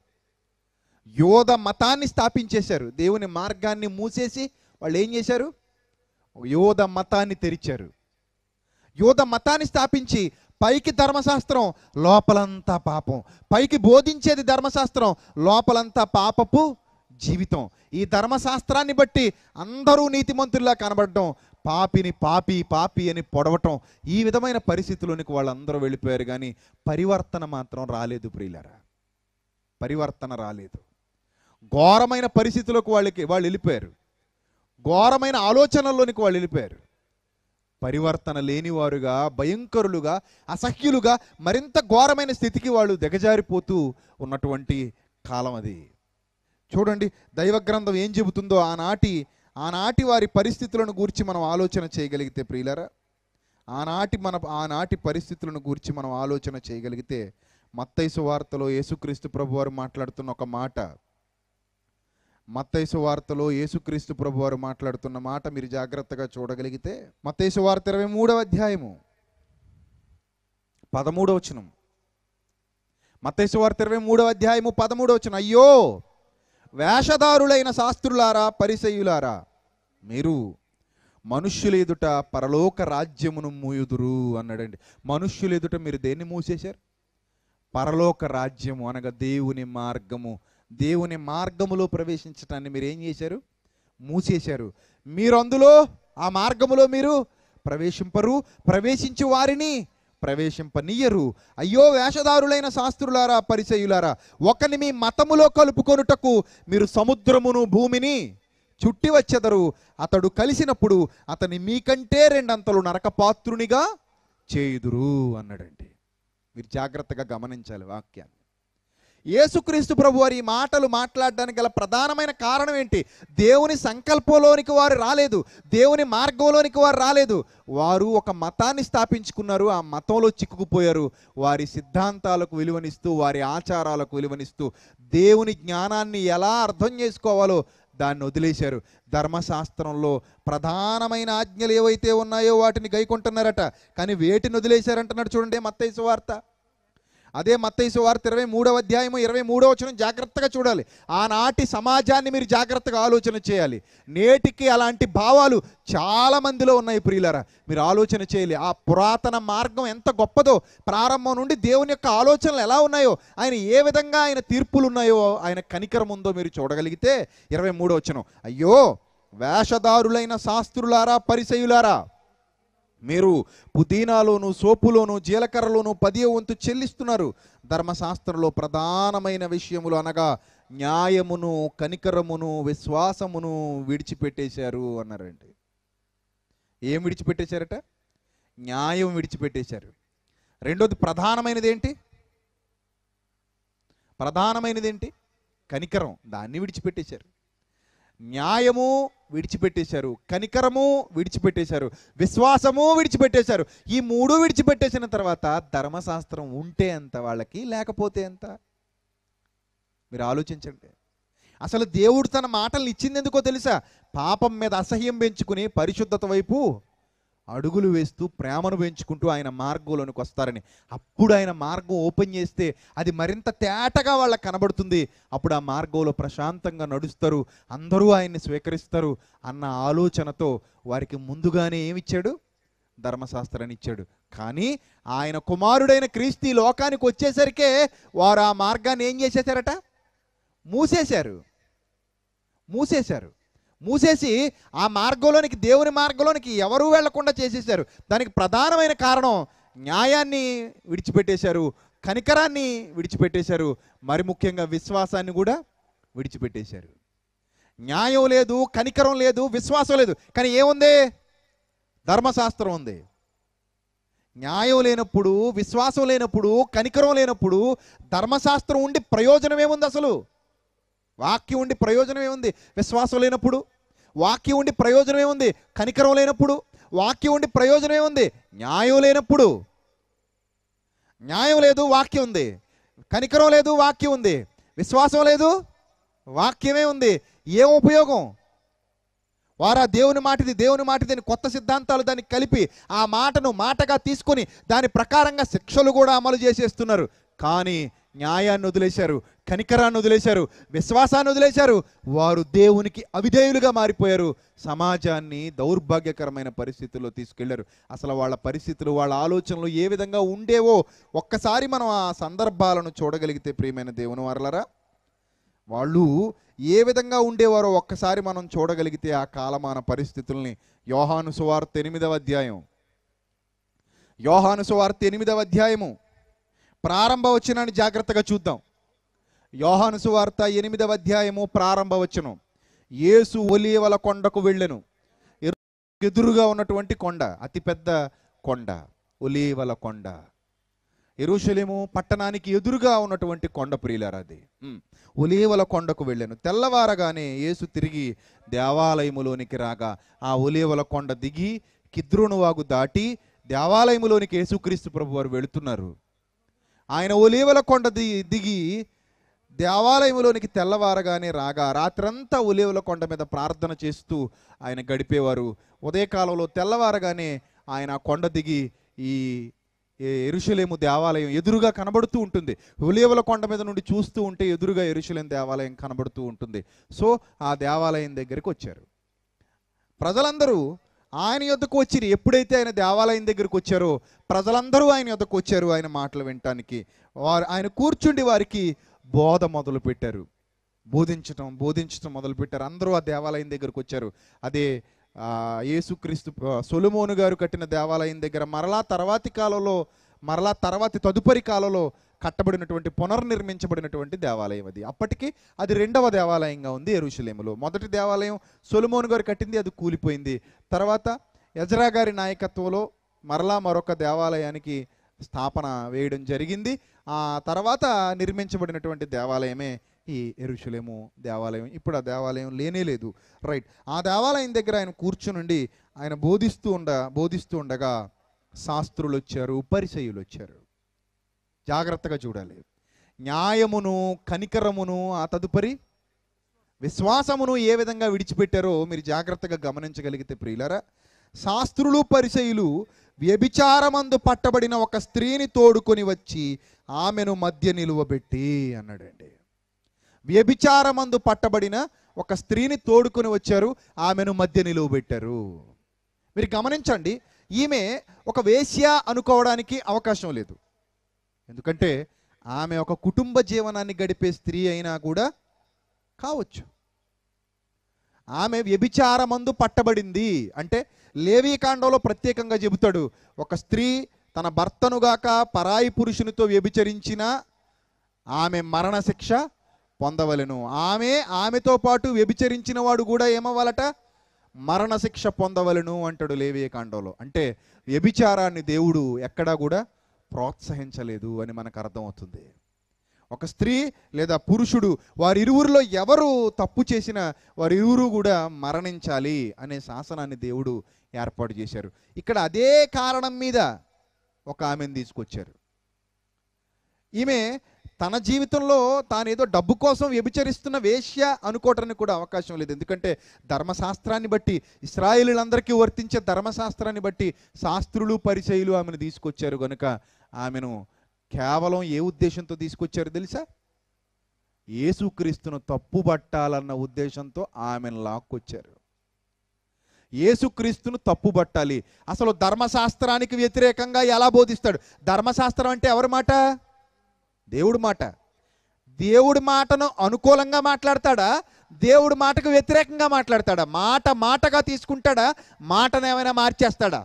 యోధ మతాన్ని స్థాపించేశారు దేవుని మార్గాన్ని మూసేసి వాళ్ళు ఏం చేశారు యోధ మతాన్ని తెరిచారు యోధ మతాన్ని స్థాపించి పైకి ధర్మశాస్త్రం లోపలంతా పాపం పైకి బోధించేది ధర్మశాస్త్రం లోపలంతా పాపపు జీవితం ఈ ధర్మశాస్త్రాన్ని బట్టి అందరూ నీతిమంతుల్లా కనబడటం పాపిని పాపి పాపి అని పొడవటం ఈ విధమైన పరిస్థితుల్లోనికి వాళ్ళందరూ వెళ్ళిపోయారు కానీ పరివర్తన మాత్రం రాలేదు ప్రియులరా పరివర్తన రాలేదు ఘోరమైన పరిస్థితులకు వాళ్ళకి వాళ్ళు వెళ్ళిపోయారు ఘోరమైన ఆలోచనల్లోనికి వాళ్ళు వెళ్ళిపోయారు పరివర్తన లేనివారుగా భయంకరులుగా అసహ్యులుగా మరింత ఘోరమైన స్థితికి వాళ్ళు దిగజారిపోతూ ఉన్నటువంటి కాలం అది చూడండి దైవ గ్రంథం ఏం చెబుతుందో ఆనాటి ఆనాటి వారి పరిస్థితులను గూర్చి మనం ఆలోచన చేయగలిగితే ప్రియులరా ఆనాటి మన ఆనాటి పరిస్థితులను గూర్చి మనం ఆలోచన చేయగలిగితే మత్తైసు వార్తలో యేసుక్రీస్తు ప్రభు వారు మాట్లాడుతున్న ఒక మాట మత్తైసు వార్తలో యేసుక్రీస్తు ప్రభు వారు మాట్లాడుతున్న మాట మీరు జాగ్రత్తగా చూడగలిగితే మత్తైసు వార్త ఇరవై మూడవ అధ్యాయము పదమూడవ వచనం మత్తైసు వార్త ఇరవై మూడవ అధ్యాయము పదమూడవ వచనం అయ్యో వేషధారులైన శాస్త్రులారా పరిసయులారా మీరు మనుష్యుల ఎదుట పరలోక రాజ్యమును మూయుదురు అన్నాడండి మనుష్యుల ఎదుట మీరు దేన్ని మూసేశారు పరలోక రాజ్యము అనగా దేవుని మార్గము దేవుని మార్గములో ప్రవేశించటాన్ని మీరు ఏం చేశారు మూసేశారు మీరు అందులో ఆ మార్గములో మీరు ప్రవేశింపరు ప్రవేశించు వారిని ప్రవేశింపనీయరు అయ్యో వేషధారులైన శాస్త్రులారా పరిచయులారా ఒకని మీ మతములో కలుపుకొనుటకు మీరు సముద్రమును భూమిని చుట్టి వచ్చెదరు అతడు కలిసినప్పుడు అతని మీకంటే రెండంతలు నరకపాత్రునిగా చేయుదురు అన్నాడండి మీరు జాగ్రత్తగా గమనించాలి వాక్యాన్ని యేసుక్రీస్తు ప్రభు వారి ఈ మాటలు మాట్లాడడానికి గల ప్రధానమైన కారణం ఏంటి దేవుని సంకల్పంలోనికి వారు రాలేదు దేవుని మార్గంలోనికి వారు రాలేదు వారు ఒక మతాన్ని స్థాపించుకున్నారు ఆ మతంలో చిక్కుకుపోయారు వారి సిద్ధాంతాలకు విలువనిస్తూ వారి ఆచారాలకు విలువనిస్తూ దేవుని జ్ఞానాన్ని ఎలా అర్థం చేసుకోవాలో దాన్ని వదిలేశారు ధర్మశాస్త్రంలో ప్రధానమైన ఆజ్ఞలు ఏవైతే ఉన్నాయో వాటిని గైకొంటున్నారట కానీ వేటిని వదిలేశారంటున్నాడు చూడండి మత్తైసు వార్త అదే మత్తైసు వార్త ఇరవై మూడవ అధ్యాయము ఇరవై మూడవ వచనం జాగ్రత్తగా చూడాలి ఆనాటి సమాజాన్ని మీరు జాగ్రత్తగా ఆలోచన చేయాలి నేటికి అలాంటి భావాలు చాలా మందిలో ఉన్నాయి ప్రియులరా మీరు ఆలోచన చేయాలి ఆ పురాతన మార్గం ఎంత గొప్పదో ప్రారంభం నుండి దేవుని యొక్క ఆలోచనలు ఎలా ఉన్నాయో ఆయన ఏ విధంగా ఆయన తీర్పులు ఉన్నాయో ఆయన కనికరం ఉందో మీరు చూడగలిగితే ఇరవై మూడో వచనం అయ్యో వేషధారులైన శాస్త్రులారా పరిసయులారా మీరు పుదీనాలోను సోపులోను జీలకర్రలోను పదియ వంతు చెల్లిస్తున్నారు ధర్మశాస్త్రంలో ప్రధానమైన విషయములు అనగా న్యాయమును కనికరమును విశ్వాసమును విడిచిపెట్టేశారు అన్నారండి ఏం విడిచిపెట్టేశారట న్యాయం విడిచిపెట్టేశారు రెండోది ప్రధానమైనది ఏంటి ప్రధానమైనది ఏంటి కనికరం దాన్ని విడిచిపెట్టేశారు న్యాయము విడిచిపెట్టేశారు కనికరము విడిచిపెట్టేశారు విశ్వాసము విడిచిపెట్టేశారు ఈ మూడు విడిచిపెట్టేసిన తర్వాత ధర్మశాస్త్రం ఉంటే ఎంత వాళ్ళకి లేకపోతే ఎంత మీరు ఆలోచించండి అసలు దేవుడు తన మాటలు ఇచ్చింది ఎందుకో తెలుసా పాపం మీద అసహ్యం పెంచుకుని పరిశుద్ధత వైపు అడుగులు వేస్తూ ప్రేమను పెంచుకుంటూ ఆయన మార్గంలోనికి వస్తారని అప్పుడు ఆయన మార్గం ఓపెన్ చేస్తే అది మరింత తేటగా వాళ్ళకి కనబడుతుంది అప్పుడు ఆ మార్గంలో ప్రశాంతంగా నడుస్తారు అందరూ ఆయన్ని స్వీకరిస్తారు అన్న ఆలోచనతో వారికి ముందుగానే ఏమిచ్చాడు ధర్మశాస్త్రాన్ని ఇచ్చాడు కానీ ఆయన కుమారుడైన క్రీస్తు ఈ లోకానికి వచ్చేసరికే వారు ఆ మార్గాన్ని ఏం చేసేసారట మూసేశారు మూసేశారు మూసేసి ఆ మార్గంలోనికి దేవుని మార్గంలోనికి ఎవరూ వెళ్లకుండా చేసేశారు దానికి ప్రధానమైన కారణం న్యాయాన్ని విడిచిపెట్టేశారు కనికరాన్ని విడిచిపెట్టేశారు మరి ముఖ్యంగా విశ్వాసాన్ని కూడా విడిచిపెట్టేశారు న్యాయం లేదు కనికరం లేదు విశ్వాసం లేదు కానీ ఏముంది ధర్మశాస్త్రం ఉంది న్యాయం లేనప్పుడు విశ్వాసం లేనప్పుడు కనికరం లేనప్పుడు ధర్మశాస్త్రం ఉండి ప్రయోజనం ఏముంది అసలు వాక్యం ఉండి ప్రయోజనం ఏముంది విశ్వాసం లేనప్పుడు వాక్యం ఉండి ప్రయోజనం ఏముంది కనికరం లేనప్పుడు వాక్యం ఉండి ప్రయోజనం ఏముంది న్యాయం లేనప్పుడు న్యాయం లేదు వాక్యం ఉంది కనికరం లేదు వాక్యం ఉంది విశ్వాసం లేదు వాక్యమే ఉంది ఏం ఉపయోగం వారా దేవుని మాటిది దేవుని మాటిది అని కొత్త సిద్ధాంతాలు దాన్ని కలిపి ఆ మాటను మాటగా తీసుకొని దాని ప్రకారంగా శిక్షలు కూడా అమలు చేసేస్తున్నారు కానీ న్యాయాన్ని వదిలేశారు కనికరాన్ని వదిలేశారు విశ్వాసాన్ని వదిలేశారు వారు దేవునికి అవిధేయులుగా మారిపోయారు సమాజాన్ని దౌర్భాగ్యకరమైన పరిస్థితుల్లో తీసుకెళ్లారు అసలు వాళ్ళ పరిస్థితులు వాళ్ళ ఆలోచనలు ఏ విధంగా ఉండేవో ఒక్కసారి మనం ఆ సందర్భాలను చూడగలిగితే ప్రియమైన దేవుని వారలరా వాళ్ళు ఏ విధంగా ఉండేవారో ఒక్కసారి మనం చూడగలిగితే ఆ కాలమాన పరిస్థితుల్ని యోహాను సువార్త ఎనిమిదవ అధ్యాయం యోహాను సువార్త ఎనిమిదవ అధ్యాయము ప్రారంభ వచనాన్ని జాగ్రత్తగా చూద్దాం యోహాను సువార్త ఎనిమిదవ అధ్యాయము ప్రారంభ వచనం యేసు ఒలీవల కొండకు వెళ్ళెను ఎరు- ఎదురుగా ఉన్నటువంటి కొండ అతిపెద్ద కొండ ఒలీవల కొండ ఎరుషలేము పట్టణానికి ఎదురుగా ఉన్నటువంటి కొండ ప్రియులారా అది ఉమ్. ఒలీవల కొండకు వెళ్ళాను తెల్లవారగానే యేసు తిరిగి దేవాలయములోనికి రాగా ఆ ఒలీవల కొండ దిగి కిద్రోను వాగు దాటి దేవాలయములోనికి యేసుక్రీస్తు ప్రభు వారు వెళుతున్నారు ఆయన ఒలీవల కొండ ది- దిగి దేవాలయంలోనికి తెల్లవారగానే రాగా రాత్రంతా ఒలీవల కొండ మీద ప్రార్థన చేస్తూ ఆయన గడిపేవారు ఉదయకాలంలో తెల్లవారగానే ఆయన ఆ కొండ దిగి ఈ ఏ ఎరుషలేము దేవాలయం ఎదురుగా కనబడుతూ ఉంటుంది ఒలీవల కొండ మీద నుండి చూస్తూ ఉంటే ఎదురుగా ఎరుషలేం దేవాలయం కనబడుతూ ఉంటుంది సో ఆ దేవాలయం దగ్గరికి వచ్చారు ప్రజలందరూ ఆయన యొద్దకు వచ్చిరు ఎప్పుడైతే ఆయన దేవాలయం దగ్గరికి వచ్చారో ప్రజలందరూ ఆయన యొద్దకు వచ్చారు ఆయన మాటలు వినటానికి వారు ఆయన కూర్చుండి వారికి బోధ మొదలు పెట్టారు బోధించటం బోధించటం మొదలు పెట్టారు అందరూ ఆ దేవాలయం దగ్గరకు వచ్చారు అదే ఆ, యేసుక్రీస్తు ఆ, సొలొమోను గారు కట్టిన దేవాలయం దగ్గర మరలా తర్వాతి కాలంలో మరలా తర్వాతి తదుపరి కాలంలో కట్టబడినటువంటి పునర్నిర్మించబడినటువంటి దేవాలయం అది అప్పటికి అది రెండవ దేవాలయంగా ఉంది ఎరుషలేములో మొదటి దేవాలయం సొలొమోను గారు కట్టింది అది కూలిపోయింది తర్వాత యజరా గారి నాయకత్వంలో మరలా మరొక దేవాలయానికి స్థాపన వేయడం జరిగింది ఆ తర్వాత నిర్మించబడినటువంటి దేవాలయమే ఈ ఎరుషలేము దేవాలయం ఇప్పుడు ఆ దేవాలయం లేనే లేదు రైట్ ఆ దేవాలయం దగ్గర ఆయన కూర్చునుండి ఆయన బోధిస్తూ ఉండ బోధిస్తూ ఉండగా శాస్త్రులు వచ్చారు పరిసయులు వచ్చారు జాగ్రత్తగా చూడాలి న్యాయమును కనికరమును ఆ తదుపరి విశ్వాసమును ఏ విధంగా విడిచిపెట్టారో మీరు జాగ్రత్తగా గమనించగలిగితే ప్రియులరా శాస్త్రులు పరిసయులు వ్యభిచారమందు పట్టబడిన ఒక స్త్రీని తోడుకొని వచ్చి ఆమెను మధ్య నిలువబెట్టి అన్నాడండి వ్యభిచారమందు పట్టబడిన ఒక స్త్రీని తోడుకొని వచ్చారు ఆమెను మధ్య నిలువబెట్టారు మీరు గమనించండి ఈమె ఒక వేశ్య అనుకోవడానికి అవకాశం లేదు ఎందుకంటే ఆమె ఒక కుటుంబ జీవనాన్ని గడిపే స్త్రీ అయినా కూడా కావచ్చు ఆమె వ్యభిచారమందు పట్టబడింది అంటే లేవీ కాండంలో ప్రత్యేకంగా చెబుతాడు ఒక స్త్రీ తన భర్తనుగాక పరాయి పురుషునితో వ్యభిచరించిన ఆమె మరణశిక్ష పొందవలెను ఆమె ఆమెతో పాటు వ్యభిచరించిన వాడు కూడా ఏమవ్వాలట మరణశిక్ష పొందవలను అంటాడు లేవియ కాండంలో అంటే వ్యభిచారాన్ని దేవుడు ఎక్కడా కూడా ప్రోత్సహించలేదు అని మనకు అర్థమవుతుంది ఒక స్త్రీ లేదా పురుషుడు వారిరువురిలో ఎవరు తప్పు చేసినా వారిరువురు కూడా మరణించాలి అనే శాసనాన్ని దేవుడు ఏర్పాటు చేశారు ఇక్కడ అదే కారణం మీద ఒక ఆమెను తీసుకొచ్చారు ఈమె తన జీవితంలో తానేదో డబ్బు కోసం వ్యభిచరిస్తున్న వేశ్య అనుకోవటానికి కూడా అవకాశం లేదు ఎందుకంటే ధర్మశాస్త్రాన్ని బట్టి ఇస్రాయేలీలందరికీ వర్తించే ధర్మశాస్త్రాన్ని బట్టి శాస్త్రులు పరిచయులు ఆమెను తీసుకొచ్చారు కనుక ఆమెను కేవలం ఏ ఉద్దేశంతో తీసుకొచ్చారు తెలుసా యేసుక్రీస్తును తప్పుబట్టాలన్న ఉద్దేశంతో ఆమెను లాక్కొచ్చారు యేసుక్రీస్తును తప్పుబట్టాలి అసలు ధర్మశాస్త్రానికి వ్యతిరేకంగా ఎలా బోధిస్తాడు ధర్మశాస్త్రం అంటే ఎవరి మాట దేవుడి మాట దేవుడి మాటను అనుకూలంగా మాట్లాడతాడా దేవుడి మాటకు వ్యతిరేకంగా మాట్లాడతాడా మాట మాటగా తీసుకుంటాడా మాటను ఏమైనా మార్చేస్తాడా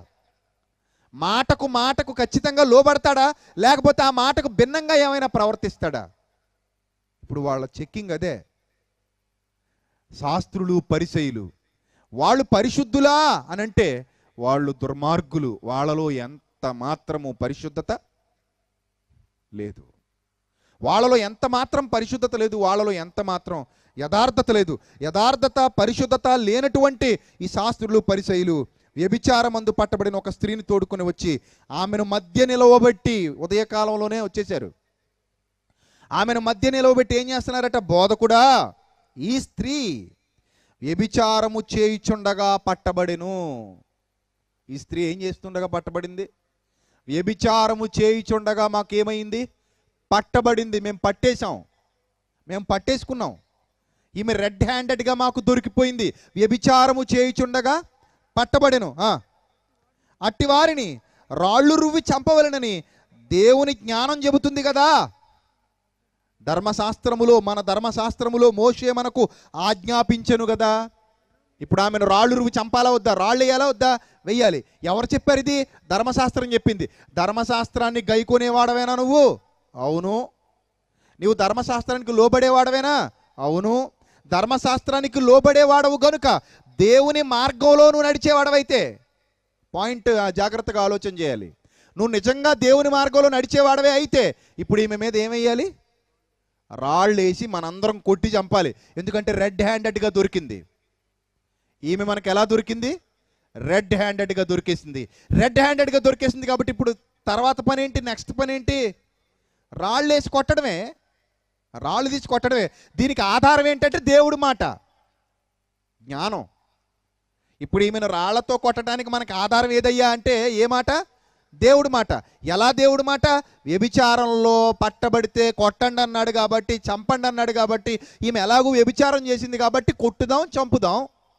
మాటకు మాటకు ఖచ్చితంగా లోబడతాడా లేకపోతే ఆ మాటకు భిన్నంగా ఏమైనా ప్రవర్తిస్తాడా ఇప్పుడు వాళ్ళ చెక్కింగ్ అదే శాస్త్రులు పరిచయులు వాళ్ళు పరిశుద్ధులా అని అంటే వాళ్ళు దుర్మార్గులు వాళ్ళలో ఎంత మాత్రము పరిశుద్ధత లేదు వాళ్ళలో ఎంత మాత్రం పరిశుద్ధత లేదు వాళ్ళలో ఎంత మాత్రం యథార్థత లేదు యథార్థత పరిశుద్ధత లేనటువంటి ఈ శాస్త్రులు పరిచయులు వ్యభిచారమందు పట్టబడిన ఒక స్త్రీని తోడుకొని వచ్చి ఆమెను మధ్య నిలవబెట్టి ఉదయకాలంలోనే వచ్చేశారు ఆమెను మధ్య నిలవబెట్టి ఏం చేస్తున్నారట బోధకుడా ఈ స్త్రీ వ్యభిచారము చేయుచుండగా పట్టబడెను ఈ స్త్రీ ఏం చేస్తుండగా పట్టబడింది వ్యభిచారము చేయుచుండగా మాకేమైంది పట్టబడింది మేము పట్టేశాం మేము పట్టేసుకున్నాం ఈమె రెడ్ హ్యాండెడ్గా మాకు దొరికిపోయింది వ్యభిచారము చేయుచుండగా పట్టబడెను ఆ. అట్టి వారిని రాళ్ళు రువ్వి చంపవలనని దేవుని జ్ఞానం చెబుతుంది కదా ధర్మశాస్త్రములో మన ధర్మశాస్త్రములో మోషే మనకు ఆజ్ఞాపించను కదా ఇప్పుడు ఆమెను రాళ్ళు రువ్వి చంపాలా వద్దా రాళ్ళు వేయాలా వద్దా వెయ్యాలి ఎవరు చెప్పారు ఇది ధర్మశాస్త్రం చెప్పింది ధర్మశాస్త్రాన్ని గైకొనేవాడవేనా నువ్వు అవును నీవు ధర్మశాస్త్రానికి లోబడేవాడవేనా అవును ధర్మశాస్త్రానికి లోబడేవాడవు గనుక దేవుని మార్గంలో నువ్వు నడిచేవాడవైతే పాయింట్ ఆ, జాగ్రత్తగా ఆలోచన చేయాలి నువ్వు నిజంగా దేవుని మార్గంలో నడిచేవాడవే అయితే ఇప్పుడు ఈమె మీద ఏమేయాలి రాళ్ళు వేసి మనందరం కొట్టి చంపాలి ఎందుకంటే రెడ్ హ్యాండెడ్గా దొరికింది ఈమె మనకు ఎలా దొరికింది రెడ్ హ్యాండెడ్గా దొరికేసింది రెడ్ హ్యాండెడ్గా దొరికేసింది కాబట్టి ఇప్పుడు తర్వాత పని ఏంటి నెక్స్ట్ పని ఏంటి రాళ్ళు వేసి కొట్టడమే రాళ్ళు తీసి కొట్టడమే దీనికి ఆధారం ఏంటంటే దేవుడి మాట జ్ఞానం ఇప్పుడు ఈమెను రాళ్లతో కొట్టడానికి మనకు ఆధారం ఏదయ్యా అంటే ఏ మాట దేవుడి మాట ఎలా దేవుడి మాట వ్యభిచారంలో పట్టబడితే కొట్టండి అన్నాడు కాబట్టి చంపండి అన్నాడు కాబట్టి ఈమె ఎలాగూ వ్యభిచారం చేసింది కాబట్టి కొట్టుదాం చంపుదాం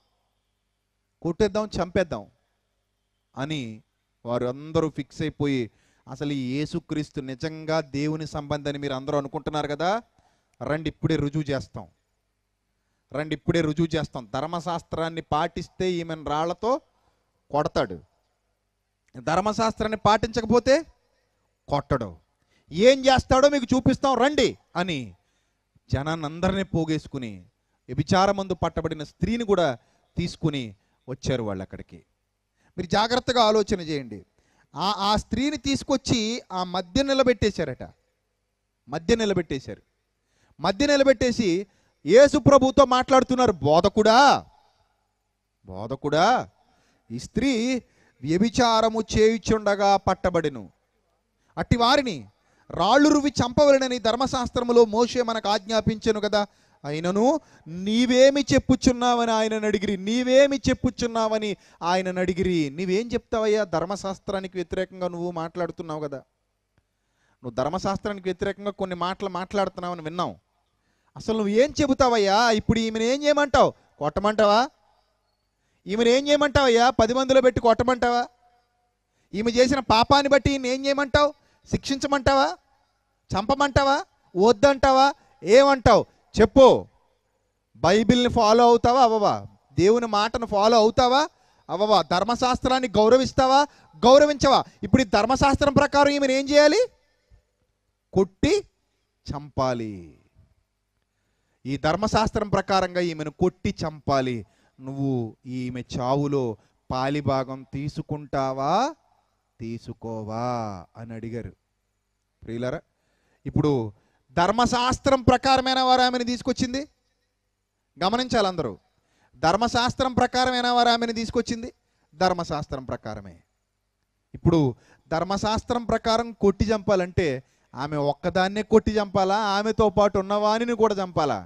కొట్టేద్దాం చంపేద్దాం అని వారు అందరూ ఫిక్స్ అయిపోయి అసలు ఈ యేసుక్రీస్తు నిజంగా దేవుని సంబంధని మీరు అందరూ అనుకుంటున్నారు కదా రండి ఇప్పుడే రుజువు చేస్తాం రండి ఇప్పుడే రుజువు చేస్తాం ధర్మశాస్త్రాన్ని పాటిస్తే ఈమెను రాళ్లతో కొడతాడు ధర్మశాస్త్రాన్ని పాటించకపోతే కొట్టడు ఏం చేస్తాడో మీకు చూపిస్తాం రండి అని జనాన్ని అందరినీ పోగేసుకుని వ్యభిచారమందు పట్టబడిన స్త్రీని కూడా తీసుకుని వచ్చారు వాళ్ళు అక్కడికి మీరు జాగ్రత్తగా ఆలోచన చేయండి ఆ ఆ స్త్రీని తీసుకొచ్చి ఆ మధ్య నిలబెట్టేశారట మధ్య నిలబెట్టేశారు మధ్య నిలబెట్టేసి యేసు ప్రభుతో మాట్లాడుతున్నారు బోధకుడా బోధకుడా ఈ స్త్రీ వ్యభిచారము చేయుచుండగా పట్టబడెను అట్టి వారిని రాళ్ళు రువి చంపవలనని ధర్మశాస్త్రములో మోషే మనకు ఆజ్ఞాపించెను కదా అయినను నీవేమి చెప్పుచున్నావని ఆయన అడిగిరి నీవేమి చెప్పుచున్నావని ఆయన అడిగిరి నీవేం చెప్తావయ్యా ధర్మశాస్త్రానికి వ్యతిరేకంగా నువ్వు మాట్లాడుతున్నావు కదా నువ్వు ధర్మశాస్త్రానికి వ్యతిరేకంగా కొన్ని మాటలు మాట్లాడుతున్నావని విన్నాం అసలు నువ్వు ఏం చెబుతావయ్యా ఇప్పుడు ఈమెను ఏం చేయమంటావు కొట్టమంటావా ఈమెను ఏం చేయమంటావయ్యా పది మందిలో పెట్టి కొట్టమంటావా ఈమె చేసిన పాపాన్ని బట్టి ఈయన ఏం చేయమంటావు శిక్షించమంటావా చంపమంటావా వద్దంటావా ఏమంటావు చెప్పు బైబిల్ని ఫాలో అవుతావా అవ్వవా దేవుని మాటను ఫాలో అవుతావా అవ్వవా ధర్మశాస్త్రాన్ని గౌరవిస్తావా గౌరవించవా ఇప్పుడు ఈ ధర్మశాస్త్రం ప్రకారం ఈమెను ఏం చేయాలి కొట్టి చంపాలి ఈ ధర్మశాస్త్రం ప్రకారంగా ఈమెను కొట్టి చంపాలి నువ్వు ఈమె చావులో పాలిభాగం తీసుకుంటావా తీసుకోవా అని అడిగారు ప్రియులరా ఇప్పుడు ధర్మశాస్త్రం ప్రకారమైన వారు ఆమెను తీసుకొచ్చింది గమనించాలి అందరూ ధర్మశాస్త్రం ప్రకారమైన వారు ఆమెను తీసుకొచ్చింది ధర్మశాస్త్రం ప్రకారమే ఇప్పుడు ధర్మశాస్త్రం ప్రకారం కొట్టి చంపాలంటే ఆమె ఒక్కదాన్నే కొట్టి చంపాలా ఆమెతో పాటు ఉన్నవానిని కూడా చంపాలా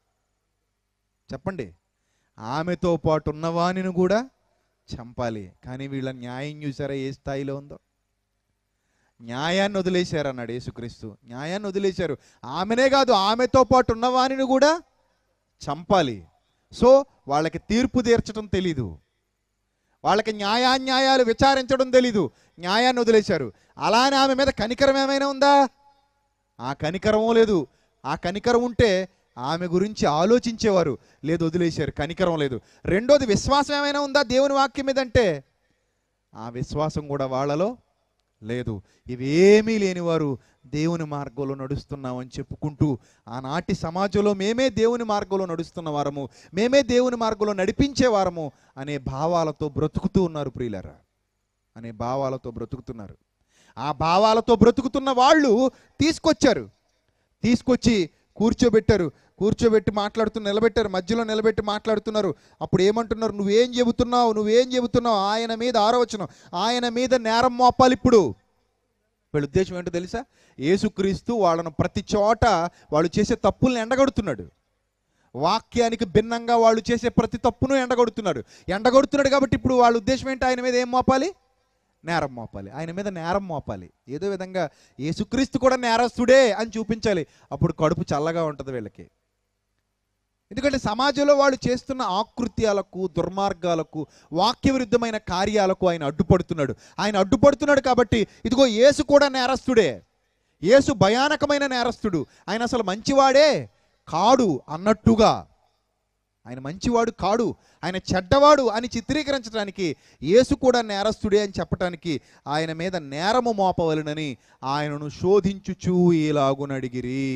చెప్పండి ఆమెతో పాటు ఉన్నవానిని కూడా చంపాలి కానీ వీళ్ళ న్యాయం చూసారా ఏ స్థాయిలో ఉందో న్యాయాన్ని వదిలేశారు అన్నాడు యేసుక్రీస్తు న్యాయాన్ని వదిలేశారు ఆమెనే కాదు ఆమెతో పాటు ఉన్నవానిని కూడా చంపాలి సో వాళ్ళకి తీర్పు తీర్చడం తెలీదు వాళ్ళకి న్యాయాన్యాయాలు విచారించడం తెలీదు న్యాయాన్ని వదిలేశారు అలానే ఆమె మీద కనికరం ఏమైనా ఉందా ఆ కనికరమో లేదు ఆ కనికరం ఉంటే ఆమె గురించి ఆలోచించేవారు లేదు వదిలేశారు కనికరం లేదు రెండోది విశ్వాసం ఏమైనా ఉందా దేవుని వాక్యం మీద అంటే ఆ విశ్వాసం కూడా వాళ్ళలో లేదు ఇవేమీ లేనివారు దేవుని మార్గంలో నడుస్తున్నామని చెప్పుకుంటూ ఆనాటి సమాజంలో మేమే దేవుని మార్గంలో నడుస్తున్న వారము మేమే దేవుని మార్గంలో నడిపించే వారము అనే భావాలతో బ్రతుకుతూ ఉన్నారు ప్రియులరా అనే భావాలతో బ్రతుకుతున్నారు ఆ భావాలతో బ్రతుకుతున్న వాళ్ళు తీసుకొచ్చారు తీసుకొచ్చి కూర్చోబెట్టారు కూర్చోబెట్టి మాట్లాడుతూ నిలబెట్టారు మధ్యలో నిలబెట్టి మాట్లాడుతున్నారు అప్పుడు ఏమంటున్నారు నువ్వేం చెబుతున్నావు నువ్వేం చెబుతున్నావు ఆయన మీద ఆరవచనం ఆయన మీద నేరం మోపాలి ఇప్పుడు వీళ్ళ ఉద్దేశం ఏంటో తెలుసా యేసుక్రీస్తు వాళ్ళను ప్రతి చోట వాళ్ళు చేసే తప్పుల్ని ఎండగడుతున్నాడు వాక్యానికి భిన్నంగా వాళ్ళు చేసే ప్రతి తప్పును ఎండగొడుతున్నాడు ఎండగొడుతున్నాడు కాబట్టి ఇప్పుడు వాళ్ళ ఉద్దేశం ఏంటి ఆయన మీద ఏం మోపాలి నేరం మోపాలి ఆయన మీద నేరం మోపాలి ఏదో విధంగా యేసుక్రీస్తు కూడా నేరస్తుడే అని చూపించాలి అప్పుడు కడుపు చల్లగా ఉంటుంది వీళ్ళకి ఎందుకంటే సమాజంలో వాళ్ళు చేస్తున్న ఆకృత్యాలకు దుర్మార్గాలకు వాక్య విరుద్ధమైన కార్యాలకు ఆయన అడ్డుపడుతున్నాడు ఆయన అడ్డుపడుతున్నాడు కాబట్టి ఇదిగో యేసు కూడా నేరస్తుడే యేసు భయానకమైన నేరస్తుడు ఆయన అసలు మంచివాడే కాడు అన్నట్టుగా ఆయన మంచివాడు కాడు ఆయన చెడ్డవాడు అని చిత్రీకరించడానికి యేసు కూడా నేరస్తుడే అని చెప్పటానికి ఆయన మీద నేరము మోపవలనని ఆయనను శోధించుచూ ఇలాగునడిగిరి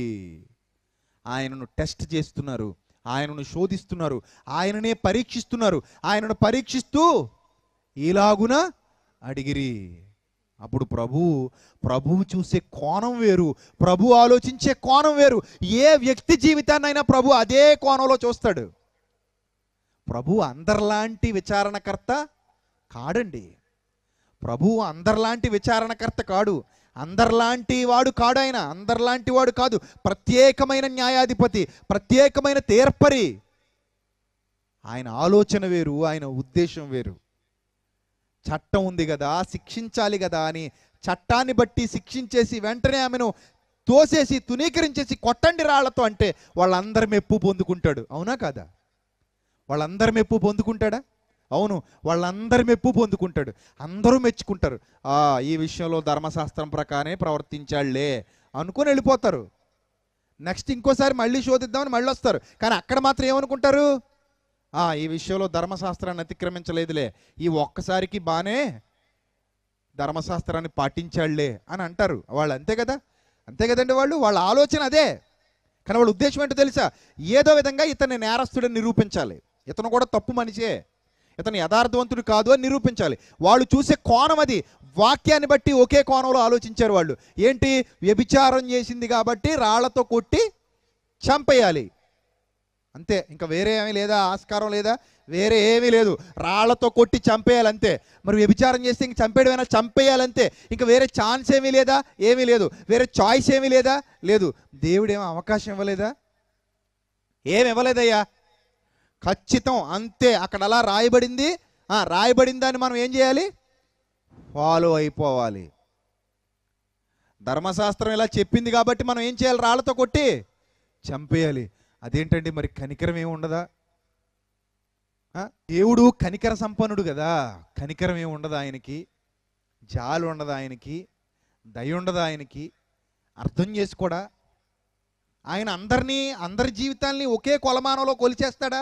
ఆయనను టెస్ట్ చేస్తున్నారు ఆయనను శోధిస్తున్నారు ఆయననే పరీక్షిస్తున్నారు ఆయనను పరీక్షిస్తూ ఇలాగున అడిగిరి అప్పుడు ప్రభు ప్రభువు చూసే కోణం వేరు ప్రభు ఆలోచించే కోణం వేరు ఏ వ్యక్తి జీవితాన్నైనా ప్రభు అదే కోణంలో చూస్తాడు ప్రభు అందరిలాంటి విచారణకర్త కాడండి ప్రభు అందరిలాంటి విచారణకర్త కాడు అందరిలాంటి వాడు కాడు ఆయన అందరిలాంటి వాడు కాదు ప్రత్యేకమైన న్యాయాధిపతి ప్రత్యేకమైన తీర్పరి ఆయన ఆలోచన వేరు ఆయన ఉద్దేశం వేరు చట్టం ఉంది కదా శిక్షించాలి కదా అని చట్టాన్ని బట్టి శిక్షించేసి వెంటనే ఆమెను తోసేసి తునీకరించేసి కొట్టండి రాళ్లతో అంటే వాళ్ళందరి మెప్పు పొందుకుంటాడు అవునా కాదా వాళ్ళందరి మెప్పు పొందుకుంటాడా అవును వాళ్ళందరి మెప్పు పొందుకుంటాడు అందరూ మెచ్చుకుంటారు ఆ ఈ విషయంలో ధర్మశాస్త్రం ప్రకారమే ప్రవర్తించాళ్లే అనుకొని వెళ్ళిపోతారు నెక్స్ట్ ఇంకోసారి మళ్ళీ శోధిద్దామని మళ్ళీ వస్తారు కానీ అక్కడ మాత్రం ఏమనుకుంటారు ఆ ఈ విషయంలో ధర్మశాస్త్రాన్ని అతిక్రమించలేదులే ఈ ఒక్కసారికి బానే ధర్మశాస్త్రాన్ని పాటించాళ్లే అని అంటారు వాళ్ళు అంతే కదా అంతే కదండి వాళ్ళు వాళ్ళ ఆలోచన అదే కానీ వాళ్ళ ఉద్దేశం ఏంటో తెలుసా ఏదో విధంగా ఇతన్ని నేరస్తుడని నిరూపించాలి ఇతను కూడా తప్పు మనిషే ఇతను యథార్థవంతుడు కాదు అని నిరూపించాలి వాళ్ళు చూసే కోణం అది వాక్యాన్ని బట్టి ఒకే కోణంలో ఆలోచించారు వాళ్ళు ఏంటి వ్యభిచారం చేసింది కాబట్టి రాళ్లతో కొట్టి చంపేయాలి అంతే ఇంకా వేరే ఏమీ లేదా ఆస్కారం లేదా వేరే ఏమీ లేదు రాళ్లతో కొట్టి చంపేయాలి అంతే మరి వ్యభిచారం చేస్తే ఇంక చంపేయడమైనా చంపేయాలంతే ఇంకా వేరే ఛాన్స్ ఏమీ లేదా ఏమీ లేదు వేరే చాయిస్ ఏమీ లేదా లేదు దేవుడు ఏమో అవకాశం ఇవ్వలేదా ఏమి ఇవ్వలేదయ్యా ఖచ్చితం అంతే అక్కడ అలా రాయబడింది ఆ, రాయబడిన దాన్ని మనం ఏం చేయాలి ఫాలో అయిపోవాలి ధర్మశాస్త్రం ఇలా చెప్పింది కాబట్టి మనం ఏం చేయాలి రాళ్లతో కొట్టి చంపేయాలి అదేంటండి మరి కనికరం ఏమి ఉండదా ఆ? దేవుడు కనికర సంపన్నుడు కదా కనికరం ఏమి ఉండదు ఆయనకి జాలి ఉండదు ఆయనకి దయ ఉండదు ఆయనకి అర్థం చేసుకోడా ఆయన అందరినీ అందరి జీవితాల్ని ఒకే కొలమానంలో కొలిచేస్తాడా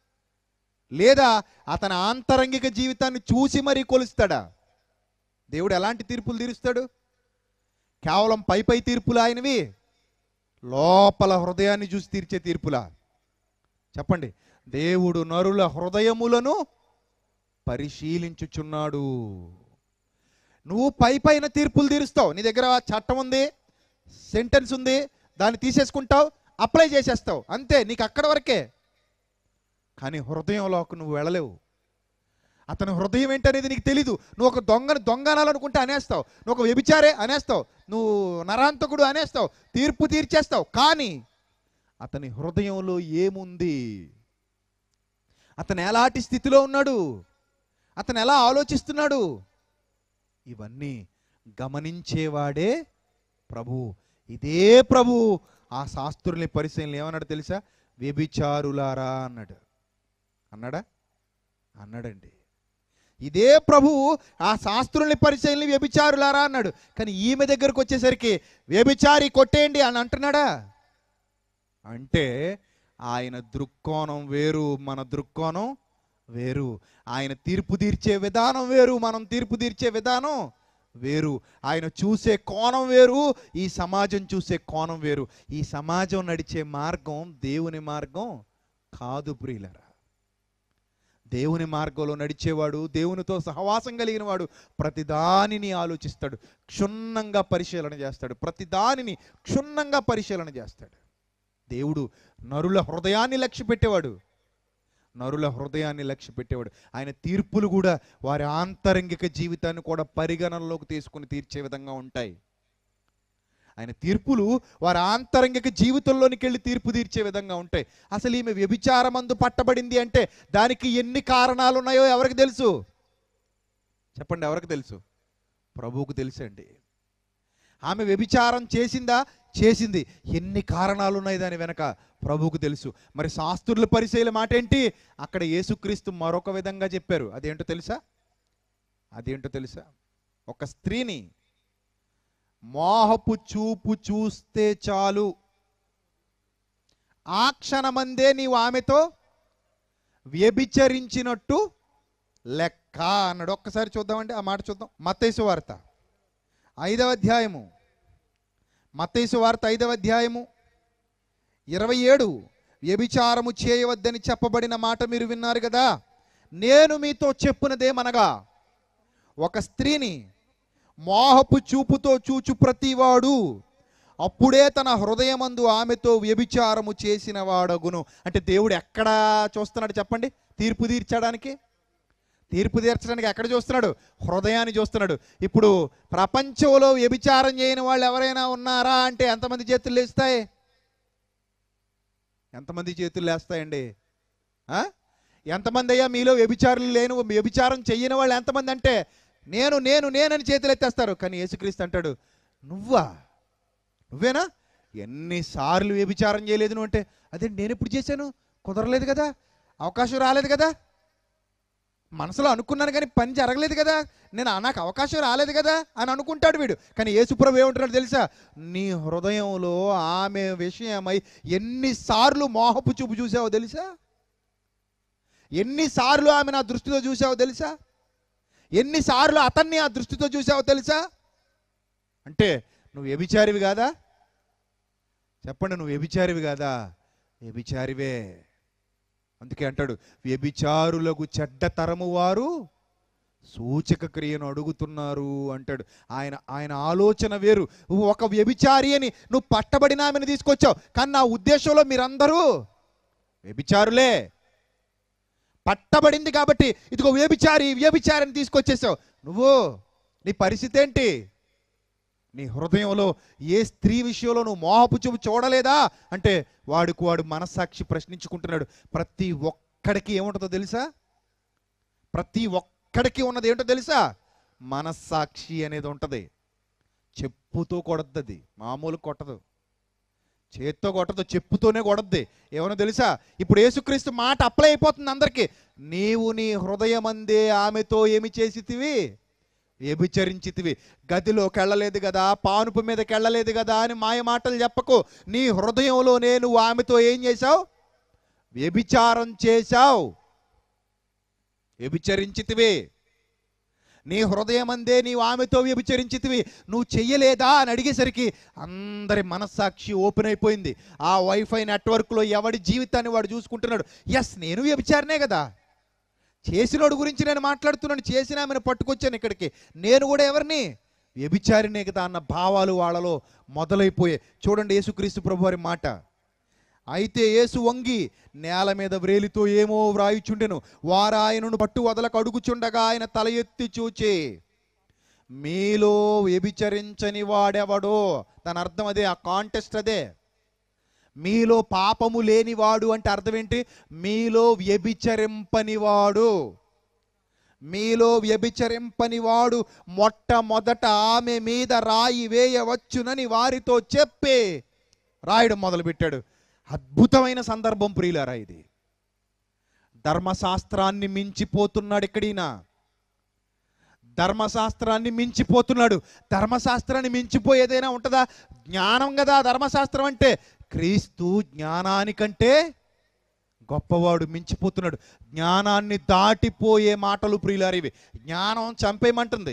లేదా అతని ఆంతరంగిక జీవితాన్ని చూసి మరీ కొలుస్తాడా దేవుడు ఎలాంటి తీర్పులు తీరుస్తాడు కేవలం పై పై తీర్పులు ఆయనవి లోపల హృదయాన్ని చూసి తీర్చే తీర్పులా చెప్పండి దేవుడు నరుల హృదయములను పరిశీలించుచున్నాడు నువ్వు పై పైన తీర్పులు తీరుస్తావు నీ దగ్గర చట్టం ఉంది సెంటెన్స్ ఉంది దాన్ని తీసేసుకుంటావు అప్లై చేసేస్తావు అంతే నీకు అక్కడ వరకే కానీ హృదయంలోకి నువ్వు వెళ్ళలేవు అతని హృదయం ఏంటనేది నీకు తెలీదు నువ్వు ఒక దొంగను దొంగనాలనుకుంటే అనేస్తావు నువ్వు ఒక వ్యభిచారే అనేస్తావు నువ్వు నరాంతకుడు అనేస్తావు తీర్పు తీర్చేస్తావు కానీ అతని హృదయంలో ఏముంది అతను ఎలాంటి స్థితిలో ఉన్నాడు అతను ఎలా ఆలోచిస్తున్నాడు ఇవన్నీ గమనించేవాడే ప్రభు ఇదే ప్రభు ఆ శాస్త్రుల్ని పరిశీలన ఏమన్నాడు తెలుసా వ్యభిచారులారా అన్నాడు అన్నాడా అన్నాడండి ఇదే ప్రభు ఆ శాస్త్రుల్ని పరిశీలన వ్యభిచారులారా అన్నాడు కానీ ఈమె దగ్గరకు వచ్చేసరికి వ్యభిచారి కొట్టేయండి అని అంటున్నాడా అంటే ఆయన దృక్కోణం వేరు మన దృక్కోణం వేరు ఆయన తీర్పు తీర్చే విధానం వేరు మనం తీర్పు తీర్చే విధానం వేరు ఆయన చూసే కోణం వేరు ఈ సమాజం చూసే కోణం వేరు ఈ సమాజం నడిచే మార్గం దేవుని మార్గం కాదు ప్రియులరా దేవుని మార్గంలో నడిచేవాడు దేవునితో సహవాసం కలిగిన వాడు ప్రతిదానిని ఆలోచిస్తాడు క్షుణ్ణంగా పరిశీలన చేస్తాడు ప్రతిదానిని క్షుణ్ణంగా పరిశీలన చేస్తాడు దేవుడు నరుల హృదయాన్ని లక్ష్య పెట్టేవాడు నరుల హృదయాన్ని లక్ష్య పెట్టేవాడు ఆయన తీర్పులు కూడా వారి ఆంతరంగిక జీవితాన్ని కూడా పరిగణనలోకి తీసుకుని తీర్చే విధంగా ఉంటాయి ఆయన తీర్పులు వారి ఆంతరంగిక జీవితంలోనికి వెళ్ళి తీర్పు తీర్చే విధంగా ఉంటాయి అసలు ఈమె వ్యభిచారమందు పట్టబడింది అంటే దానికి ఎన్ని కారణాలు ఉన్నాయో ఎవరికి తెలుసు చెప్పండి ఎవరికి తెలుసు ప్రభువుకు తెలుసండి ఆమె వ్యభిచారం చేసిందా చేసింది ఎన్ని కారణాలు ఉన్నాయి దాని వెనక ప్రభువుకు తెలుసు మరి శాస్త్రుల పరిశీలన మాట ఏంటి అక్కడ యేసుక్రీస్తు మరొక విధంగా చెప్పారు అదేంటో తెలుసా అదేంటో తెలుసా ఒక స్త్రీని మోహపు చూపు చూస్తే చాలు ఆ క్షణమందే నీవు ఆమెతో వ్యభిచరించినట్టు లెక్క అన్నాడు ఒక్కసారి చూద్దామండి ఆ మాట చూద్దాం మత్తైసు వార్త ఐదవ అధ్యాయము మత్తైసు వార్త ఐదవ అధ్యాయము ఇరవై ఏడు వ్యభిచారము చేయవద్దని చెప్పబడిన మాట మీరు విన్నారు కదా నేను మీతో చెప్పునదేమనగా ఒక స్త్రీని మోహపు చూపుతో చూచు ప్రతివాడు అప్పుడే తన హృదయమందు ఆమెతో వ్యభిచారము చేసిన వాడగును అంటే దేవుడు ఎక్కడ చూస్తున్నాడు చెప్పండి తీర్పు తీర్చడానికి తీర్పు తీర్చడానికి ఎక్కడ చూస్తున్నాడు హృదయాన్ని చూస్తున్నాడు ఇప్పుడు ప్రపంచంలో వ్యభిచారం చేయని వాళ్ళు ఎవరైనా ఉన్నారా అంటే ఎంతమంది చేతులు లేస్తాయి ఎంతమంది చేతులు లేస్తాయండి ఆ? ఎంతమంది అయ్యా మీలో వ్యభిచారులు లేని వ్యభిచారం చెయ్యని వాళ్ళు ఎంతమంది అంటే నేను నేను నేనని చేతులు ఎత్తేస్తారు కానీ యేసుక్రీస్తు అంటాడు నువ్వా నువ్వేనా ఎన్నిసార్లు వ్యభిచారం చేయలేదు నువ్వు అంటే అదే నేను ఎప్పుడు చేశాను కుదరలేదు కదా అవకాశం రాలేదు కదా మనసులో అనుకున్నాను కానీ పని జరగలేదు కదా నేను నాకు అవకాశం రాలేదు కదా అని అనుకుంటాడు వీడు కానీ యేసుప్రభు ఏమంటున్నాడు తెలుసా నీ హృదయంలో ఆమె విషయమై ఎన్నిసార్లు మోహపు చూపు చూసావో తెలుసా ఎన్నిసార్లు ఆమె నా దృష్టితో చూసావో తెలుసా ఎన్నిసార్లు అతన్ని ఆ దృష్టితో చూసావో తెలుసా అంటే నువ్వు వ్యభిచారివి కాదా చెప్పండి నువ్వు వ్యభిచారివి కాదా వ్యభిచారివే అందుకే అంటాడు వ్యభిచారులకు చెడ్డ తరము వారు సూచక క్రియను అడుగుతున్నారు అంటాడు ఆయన ఆయన ఆలోచన వేరు నువ్వు ఒక వ్యభిచారి అని నువ్వు పట్టబడిన ఆమెను తీసుకొచ్చావు కానీ నా ఉద్దేశంలో మీరందరూ వ్యభిచారులే పట్టబడింది కాబట్టి ఇదిగో వ్యభిచారి వ్యభిచారిని తీసుకొచ్చేసావు నువ్వు నీ పరిస్థితి ఏంటి నీ హృదయంలో ఏ స్త్రీ విషయంలో నువ్వు మోహపు చూపు చూడలేదా అంటే వాడికి వాడు మనస్సాక్షి ప్రశ్నించుకుంటున్నాడు ప్రతి ఒక్కడికి ఏముంటుందో తెలుసా ప్రతి ఒక్కడికి ఉన్నది ఏంటో తెలుసా మనస్సాక్షి అనేది ఉంటుంది చెప్పుతో కొడద్దది మామూలు కొట్టదు చేత్తో కొట్టదు చెప్పుతోనే కొడద్ది ఏమన్నా తెలుసా ఇప్పుడు యేసుక్రీస్తు మాట అప్లై అయిపోతుంది అందరికీ నీవు నీ హృదయమందే ఆమెతో ఏమి చేసితివి వ్యభిచరించితివి గదిలోకి వెళ్ళలేదు కదా పానుపు మీదకి వెళ్ళలేదు కదా అని మాయ మాటలు చెప్పకు నీ హృదయంలోనే నువ్వు ఆమెతో ఏం చేశావు వ్యభిచారం చేశావు వ్యభిచరించితివి నీ హృదయమందే నీవు ఆమెతో వ్యభిచరించితివి నువ్వు చెయ్యలేదా అని అడిగేసరికి అందరి మనస్సాక్షి ఓపెన్ అయిపోయింది ఆ వైఫై నెట్వర్క్లో ఎవడి జీవితాన్ని వాడు చూసుకుంటున్నాడు ఎస్ నేను వ్యభిచారనే కదా చేసినోడు గురించి నేను మాట్లాడుతున్నాను చేసిన ఆమెను పట్టుకొచ్చాను ఇక్కడికి నేను కూడా ఎవరిని వ్యభిచారినే కదా అన్న భావాలు వాళ్ళలో మొదలైపోయాయి చూడండి యేసుక్రీస్తు ప్రభు వారి మాట అయితే యేసు వంగి నేల మీద వ్రేలితో ఏమో వ్రాయిచుండెను వారు ఆయనను పట్టు వదలకు అడుగుచుండగా ఆయన తల ఎత్తి చూచి మీలో వ్యభిచరించని వాడెవడో దాని అర్థం అదే ఆ కాంటెస్ట్ అదే మీలో పాపము లేనివాడు అంటే అర్థం ఏంటి మీలో వ్యభిచరింపనివాడు మీలో వ్యభిచరింపనివాడు మొట్టమొదట ఆమె మీద రాయి వేయవచ్చునని వారితో చెప్పి రాయడం మొదలుపెట్టాడు అద్భుతమైన సందర్భం ప్రియులారా ఇది ధర్మశాస్త్రాన్ని మించిపోతున్నాడు ఇక్కడీనా ధర్మశాస్త్రాన్ని మించిపోతున్నాడు ధర్మశాస్త్రాన్ని మించిపోయేదైనా ఉంటుందా జ్ఞానం కదా ధర్మశాస్త్రం అంటే క్రీస్తు జ్ఞానానికంటే గొప్పవాడు మించిపోతున్నాడు జ్ఞానాన్ని దాటిపోయే మాటలు ప్రియులారు ఇవి జ్ఞానం చంపేయమంటుంది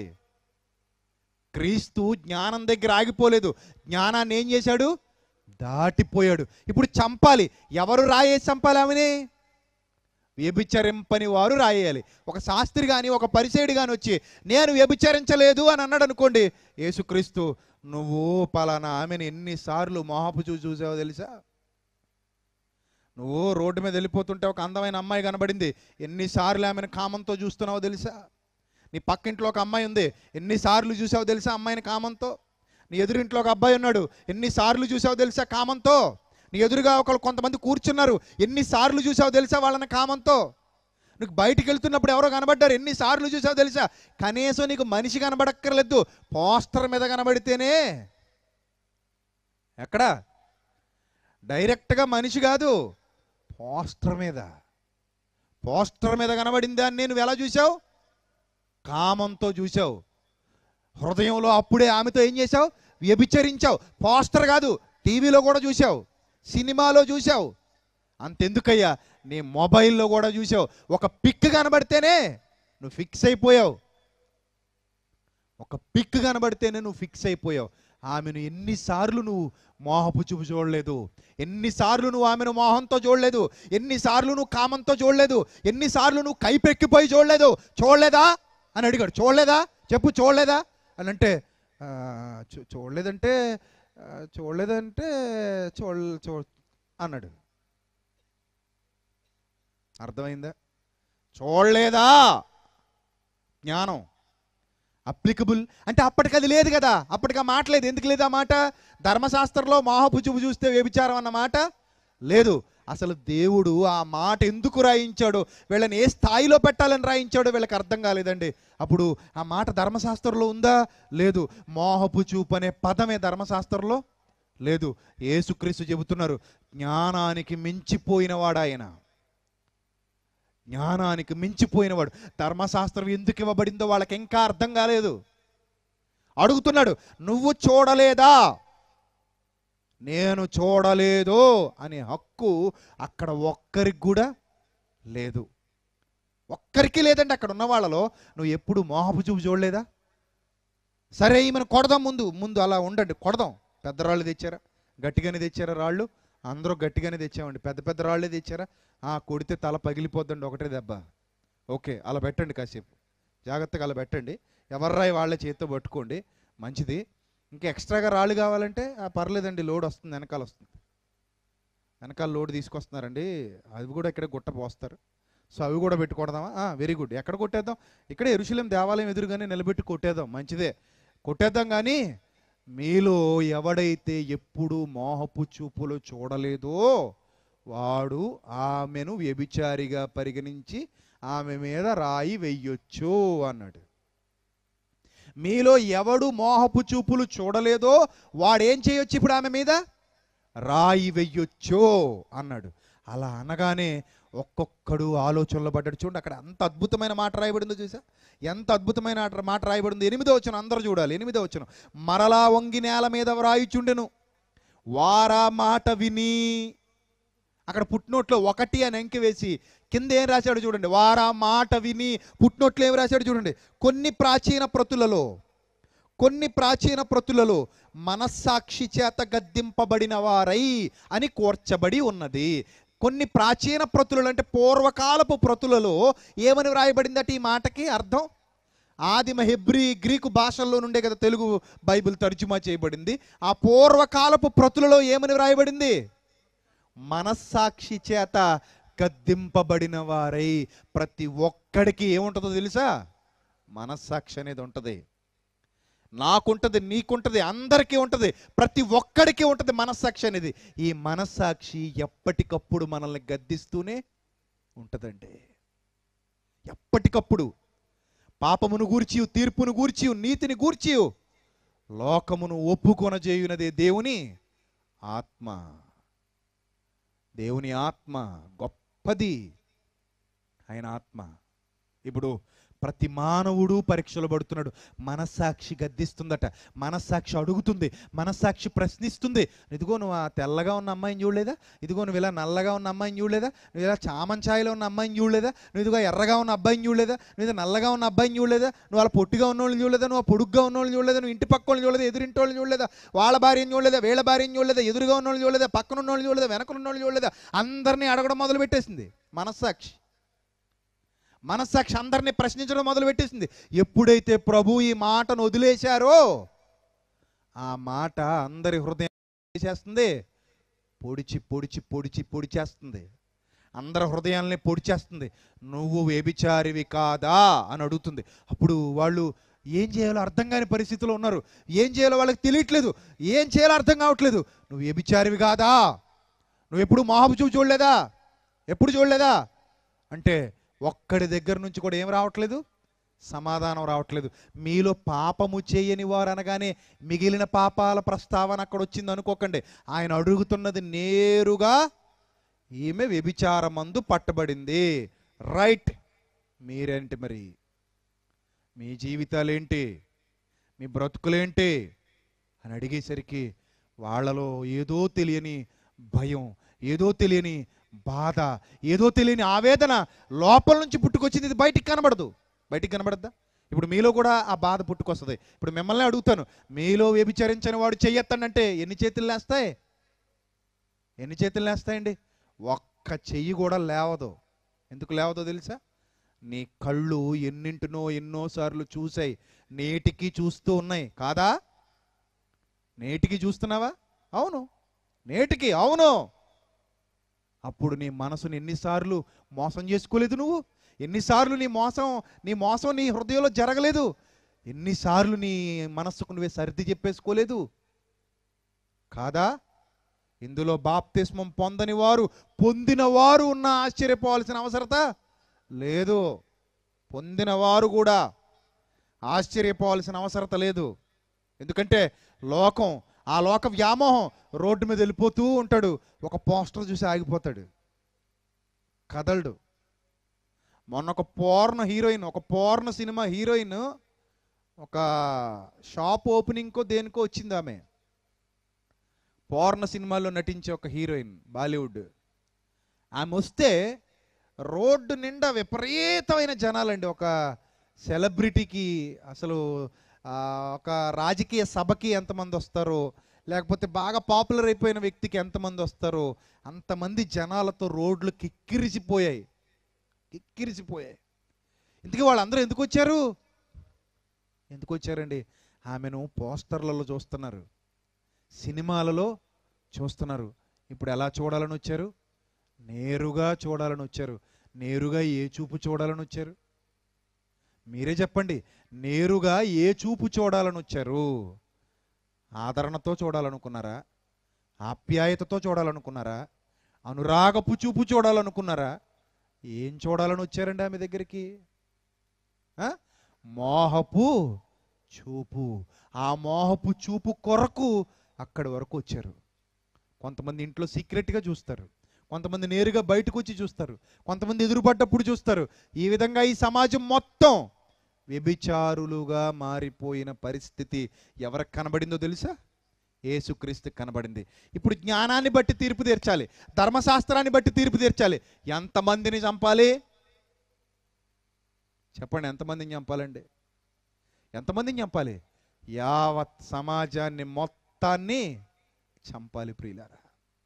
క్రీస్తు జ్ఞానం దగ్గర ఆగిపోలేదు జ్ఞానాన్ని ఏం చేశాడు దాటిపోయాడు ఇప్పుడు చంపాలి ఎవరు రాయేసి చంపాలి ఆమెని వ్యభిచరింపని వారు రాయేయాలి ఒక శాస్త్రి కానీ ఒక పరిసేడు కానీ వచ్చి నేను వ్యభిచరించలేదు అని అన్నాడు అనుకోండి యేసుక్రీస్తు నువ్వు పలానా ఆమెను ఎన్నిసార్లు మోహపు చూసి చూసావో తెలుసా నువ్వు రోడ్డు మీద వెళ్ళిపోతుంటే ఒక అందమైన అమ్మాయి కనబడింది ఎన్నిసార్లు ఆమెను కామంతో చూస్తున్నావో తెలుసా నీ పక్కింట్లో ఒక అమ్మాయి ఉంది ఎన్నిసార్లు చూసావో తెలుసా అమ్మాయిని కామంతో నీ ఎదురింట్లో ఒక అబ్బాయి ఉన్నాడు ఎన్నిసార్లు చూసావో తెలుసా కామంతో నీ ఎదురుగా ఒకళ్ళు కొంతమంది కూర్చున్నారు ఎన్నిసార్లు చూసావో తెలుసా వాళ్ళని కామంతో నీకు బయటికి వెళ్తున్నప్పుడు ఎవరో కనబడ్డారు ఎన్నిసార్లు చూసావో తెలుసా కనీసం నీకు మనిషి కనబడక్కర్లేదు పోస్టర్ మీద కనబడితేనే ఎక్కడ డైరెక్ట్గా మనిషి కాదు పోస్టర్ మీద పోస్టర్ మీద కనబడింది అని నేను ఎలా చూసావు కామంతో చూసావు హృదయంలో అప్పుడే ఆమెతో ఏం చేశావు వ్యభిచరించావు పోస్టర్ కాదు టీవీలో కూడా చూసావు సినిమాలో చూసావు అంతెందుకయ్యా నీ మొబైల్లో కూడా చూసావు ఒక పిక్ కనబడితేనే నువ్వు ఫిక్స్ అయిపోయావు ఒక పిక్ కనబడితేనే నువ్వు ఫిక్స్ అయిపోయావు ఆమెను ఎన్నిసార్లు నువ్వు మోహపు చూపు చూడలేదు ఎన్నిసార్లు నువ్వు ఆమెను మోహంతో చూడలేదు ఎన్నిసార్లు నువ్వు కామంతో చూడలేదు ఎన్నిసార్లు నువ్వు కైపెక్కిపోయి చూడలేదు చూడలేదా అని అడిగాడు చూడలేదా చెప్పు చూడలేదా అని అంటే "ఆ, చూ- చూడలేదంటే ఆ, చూడలేదంటే చూడ చూ అన్నాడు అర్థమైందా చూడలేదా జ్ఞానం అప్లికబుల్ అంటే అప్పటికి అది లేదు కదా అప్పటికి ఆ మాట లేదు ఎందుకు లేదు ఆ మాట ధర్మశాస్త్రంలో మోహపుచుపు చూస్తే వ్యభిచారం అన్న మాట లేదు అసలు దేవుడు ఆ మాట ఎందుకు రాయించాడో వీళ్ళని ఏ స్థాయిలో పెట్టాలని రాయించాడో వీళ్ళకి అర్థం కాలేదండి అప్పుడు ఆ మాట ధర్మశాస్త్రంలో ఉందా లేదు మోహపు చూపు అనే పదమే ధర్మశాస్త్రంలో లేదు ఏసుక్రీస్తు చెబుతున్నారు జ్ఞానానికి మించిపోయినవాడు ఆయన జ్ఞానానికి మించిపోయినవాడు ధర్మశాస్త్రం ఎందుకు ఇవ్వబడిందో వాళ్ళకి ఇంకా అర్థం కాలేదు అడుగుతున్నాడు నువ్వు చూడలేదా నేను చూడలేదు అనే హక్కు అక్కడ ఒక్కరికి కూడా లేదు ఒక్కరికి లేదండి అక్కడ ఉన్న వాళ్ళలో నువ్వు ఎప్పుడు మోహపు చూపు చూడలేదా సరే ఈమెను కొడదాం ముందు ముందు అలా ఉండండి కొడదాం పెద్ద రాళ్ళు తెచ్చారా గట్టిగానే తెచ్చారా రాళ్ళు అందరూ గట్టిగానే తెచ్చామండి పెద్ద పెద్ద రాళ్ళే తెచ్చారా ఆ కొడితే తల పగిలిపోద్దండి ఒకటే దెబ్బ ఓకే అలా పెట్టండి కాసేపు జాగ్రత్తగా అలా పెట్టండి ఎవర్రాయి వాళ్ళ చేతితో పట్టుకోండి మంచిది ఇంకా ఎక్స్ట్రాగా రాళ్ళు కావాలంటే ఆ, పర్లేదండి లోడ్ వస్తుంది వెనకాల వస్తుంది వెనకాల లోడ్ తీసుకొస్తున్నారండి అవి కూడా ఇక్కడ గుట్ట పోస్తారు సో అవి కూడా పెట్టి కొడదామా వెరీ గుడ్ ఎక్కడ కొట్టేద్దాం ఇక్కడ ఎరుశలేం దేవాలయం ఎదురుగానే నిలబెట్టి కొట్టేద్దాం మంచిదే కొట్టేద్దాం కానీ మీలో ఎవడైతే ఎప్పుడు మోహపు చూపులు చూడలేదో వాడు ఆమెను వ్యభిచారిగా పరిగణించి ఆమె మీద రాయి వెయ్యొచ్చు అన్నాడు మీలో ఎవడు మోహపు చూపులు చూడలేదో వాడేం చేయొచ్చు ఇప్పుడు ఆమె మీద రాయి వెయ్యొచ్చు అన్నాడు అలా అనగానే ఒక్కొక్కడు ఆలోచనలో పడ్డాడు చూడండి అక్కడ అంత అద్భుతమైన మాట రాయబడిందో చూసా ఎంత అద్భుతమైన ఆట- మాట రాయబడిందో ఎనిమిదో వచ్చిన అందరూ చూడాలి ఎనిమిదో వచ్చిన మరలా వంగి నేల మీద వ్రాయిచుండెను వారా మాట విని అక్కడ పుట్టినోట్లో ఒకటి అని అంకె వేసి కింద ఏం రాశాడు చూడండి వారా మాట విని పుట్టినోట్లో ఏం రాశాడు చూడండి కొన్ని ప్రాచీన ప్రతులలో కొన్ని ప్రాచీన ప్రతులలో మనస్సాక్షి చేత గద్దింపబడిన వారై అని కోర్చబడి ఉన్నది కొన్ని ప్రాచీన ప్రతులలో అంటే పూర్వకాలపు ప్రతులలో ఏమని వ్రాయబడిందట ఈ మాటకి అర్థం ఆదిమ హెబ్రి గ్రీకు భాషల్లో నుండే కదా తెలుగు బైబిల్ తర్జుమా చేయబడింది ఆ పూర్వకాలపు ప్రతులలో ఏమని వ్రాయబడింది మనస్సాక్షి చేత గద్దింపబడిన వారై ప్రతి ఒక్కడికి ఏముంటుందో తెలుసా మనస్సాక్షి అనేది ఉంటుంది నాకుంటది నీకుంటది అందరికీ ఉంటది ప్రతి ఒక్కడికి ఉంటది మనస్సాక్షి అనేది ఈ మనస్సాక్షి ఎప్పటికప్పుడు మనల్ని గద్దిస్తూనే ఉంటదండి ఎప్పటికప్పుడు పాపమును గూర్చి తీర్పును గూర్చి నీతిని గూర్చి లోకమును ఒప్పుకొనజేయునదే దేవుని ఆత్మ దేవుని ఆత్మ గొప్పది ఆయన ఆత్మ ఇప్పుడు ప్రతి మానవుడు పరీక్షలు పడుతున్నాడు మనస్సాక్షి గద్దిస్తుందట మనస్సాక్షి అడుగుతుంది మనస్సాక్షి ప్రశ్నిస్తుంది ఇదిగో నువ్వు ఆ తెల్లగా ఉన్న అమ్మాయిని చూడలేదా ఇదిగో నువ్వు ఇలా నల్లగా ఉన్న అమ్మాయిని చూడలేదా నువ్వు ఇలా చామంచాయిలో ఉన్న అమ్మాయిని చూడలేదా నువ్వు ఇదిగో ఎర్రగా ఉన్న అబ్బాయిని చూడలేదా నువ్వు ఇది నల్లగా ఉన్న అబ్బాయిని చూడలేదా నువ్వు అలా పొట్టిగా ఉన్న వాళ్ళని చూడలేదా నువ్వు ఆ పొడుగ్గా ఉన్న వాళ్ళని చూడలేదా నువ్వు ఇంటి పక్క వాళ్ళని చూడలేదా ఎదురింటి వాళ్ళని చూడలేదా వాళ్ళ భార్యని చూడలేదా వీళ్ళ భార్యని చూడలేదా ఎదురుగా ఉన్న వాళ్ళని చూడలేదా పక్కన ఉన్న వాళ్ళని చూడలేదా వెనక ఉన్న వాళ్ళని చూడలేదా అందరినీ అడగడం మొదలు పెట్టేసింది మనస్సాక్షి మనస్సాక్షి అందరినీ ప్రశ్నించడం మొదలు పెట్టేసింది ఎప్పుడైతే ప్రభు ఈ మాటను వదిలేశారో ఆ మాట అందరి హృదయం చేస్తుంది పొడిచి పొడిచి పొడిచి పొడిచేస్తుంది అందరి హృదయాల్ని పొడిచేస్తుంది నువ్వు వ్యభిచారివి కాదా అని అడుగుతుంది అప్పుడు వాళ్ళు ఏం చేయాలో అర్థం కాని పరిస్థితిలో ఉన్నారు ఏం చేయాలో వాళ్ళకి తెలియట్లేదు ఏం చేయాలో అర్థం కావట్లేదు నువ్వు వ్యభిచారివి కాదా నువ్వు ఎప్పుడు మహాబు చూపు చూడలేదా ఎప్పుడు చూడలేదా అంటే ఒక్కడి దగ్గర నుంచి కూడా ఏం రావట్లేదు సమాధానం రావట్లేదు మీలో పాపము చేయని వారు అనగానే మిగిలిన పాపాల ప్రస్తావన అక్కడ వచ్చింది అనుకోకండి ఆయన అడుగుతున్నది నేరుగా ఈమె వ్యభిచారమందు పట్టబడింది రైట్ మీరేంటి మరి మీ జీవితాలేంటి మీ బ్రతుకులేంటి అని అడిగేసరికి వాళ్ళలో ఏదో తెలియని భయం ఏదో తెలియని బాధ ఏదో తెలియని ఆవేదన లోపల నుంచి పుట్టుకొచ్చింది ఇది బయటికి కనబడదు బయటికి కనబడద్దా ఇప్పుడు మీలో కూడా ఆ బాధ పుట్టుకొస్తుంది ఇప్పుడు మిమ్మల్ని అడుగుతాను మీలో వ్యభిచరించని వాడు చెయ్యొత్తానంటే ఎన్ని చేతులు లేస్తాయి ఎన్ని చేతులు లేస్తాయండి ఒక్క చెయ్యి కూడా లేవదు ఎందుకు లేవదో తెలుసా నీ కళ్ళు ఎన్నింటినో ఎన్నోసార్లు చూసాయి నేటికి చూస్తూ ఉన్నాయి కాదా నేటికి చూస్తున్నావా అవును నేటికి అవును అప్పుడు నీ మనసుని ఎన్నిసార్లు మోసం చేసుకోలేదు నువ్వు ఎన్నిసార్లు నీ మోసం నీ మోసం నీ హృదయంలో జరగలేదు ఎన్నిసార్లు నీ మనస్సుకు నువ్వే సర్ది చెప్పేసుకోలేదు కాదా ఇందులో బాప్తిస్మం పొందని వారు పొందిన వారు ఉన్న ఆశ్చర్యపోవాల్సిన అవసరత లేదు పొందిన వారు కూడా ఆశ్చర్యపోవాల్సిన అవసరత లేదు ఎందుకంటే లోకం ఆ లోక వ్యామోహం రోడ్డు మీద వెళ్ళిపోతూ ఉంటాడు ఒక పోస్టర్ చూసి ఆగిపోతాడు కదలడు మొన్న ఒక పోర్న హీరోయిన్ ఒక పోర్న సినిమా హీరోయిన్ ఒక షాప్ ఓపెనింగ్కో దేనికో వచ్చింది ఆమె పోర్న సినిమాలో నటించే ఒక హీరోయిన్ బాలీవుడ్ ఆమె వస్తే రోడ్డు నిండా విపరీతమైన జనాలండి ఒక సెలబ్రిటీకి అసలు ఆ, ఒక రాజకీయ సభకి ఎంతమంది వస్తారో లేకపోతే బాగా పాపులర్ అయిపోయిన వ్యక్తికి ఎంతమంది వస్తారో అంతమంది జనాలతో రోడ్లు కిక్కిరిసిపోయాయి కిక్కిరిసిపోయాయి ఇంతకీ వాళ్ళందరూ ఎందుకు వచ్చారు ఎందుకు వచ్చారండి ఆమెను పోస్టర్లలో చూస్తున్నారు సినిమాలలో చూస్తున్నారు ఇప్పుడు ఎలా చూడాలని వచ్చారు నేరుగా చూడాలని వచ్చారు నేరుగా ఏ చూపు చూడాలని వచ్చారు మీరే చెప్పండి నేరుగా ఏ చూపు చూడాలని వచ్చారు ఆదరణతో చూడాలనుకున్నారా ఆప్యాయతతో చూడాలనుకున్నారా అనురాగపు చూపు చూడాలనుకున్నారా ఏం చూడాలని వచ్చారండి ఆమె దగ్గరికి ఆ? మోహపు చూపు ఆ మోహపు చూపు కొరకు అక్కడి వరకు వచ్చారు కొంతమంది ఇంట్లో సీక్రెట్గా చూస్తారు కొంతమంది నేరుగా బయటకు వచ్చి చూస్తారు కొంతమంది ఎదురుపడ్డప్పుడు చూస్తారు ఈ విధంగా ఈ సమాజం మొత్తం వ్యభిచారులుగా మారిపోయిన పరిస్థితి ఎవరికి కనబడిందో తెలుసా యేసుక్రీస్తు కనబడింది ఇప్పుడు జ్ఞానాన్ని బట్టి తీర్పు తీర్చాలి ధర్మశాస్త్రాన్ని బట్టి తీర్పు తీర్చాలి ఎంతమందిని చంపాలి చెప్పండి ఎంతమందిని చంపాలండి ఎంతమందిని చంపాలి యావత్ సమాజాన్ని మొత్తాన్ని చంపాలి ప్రియులారా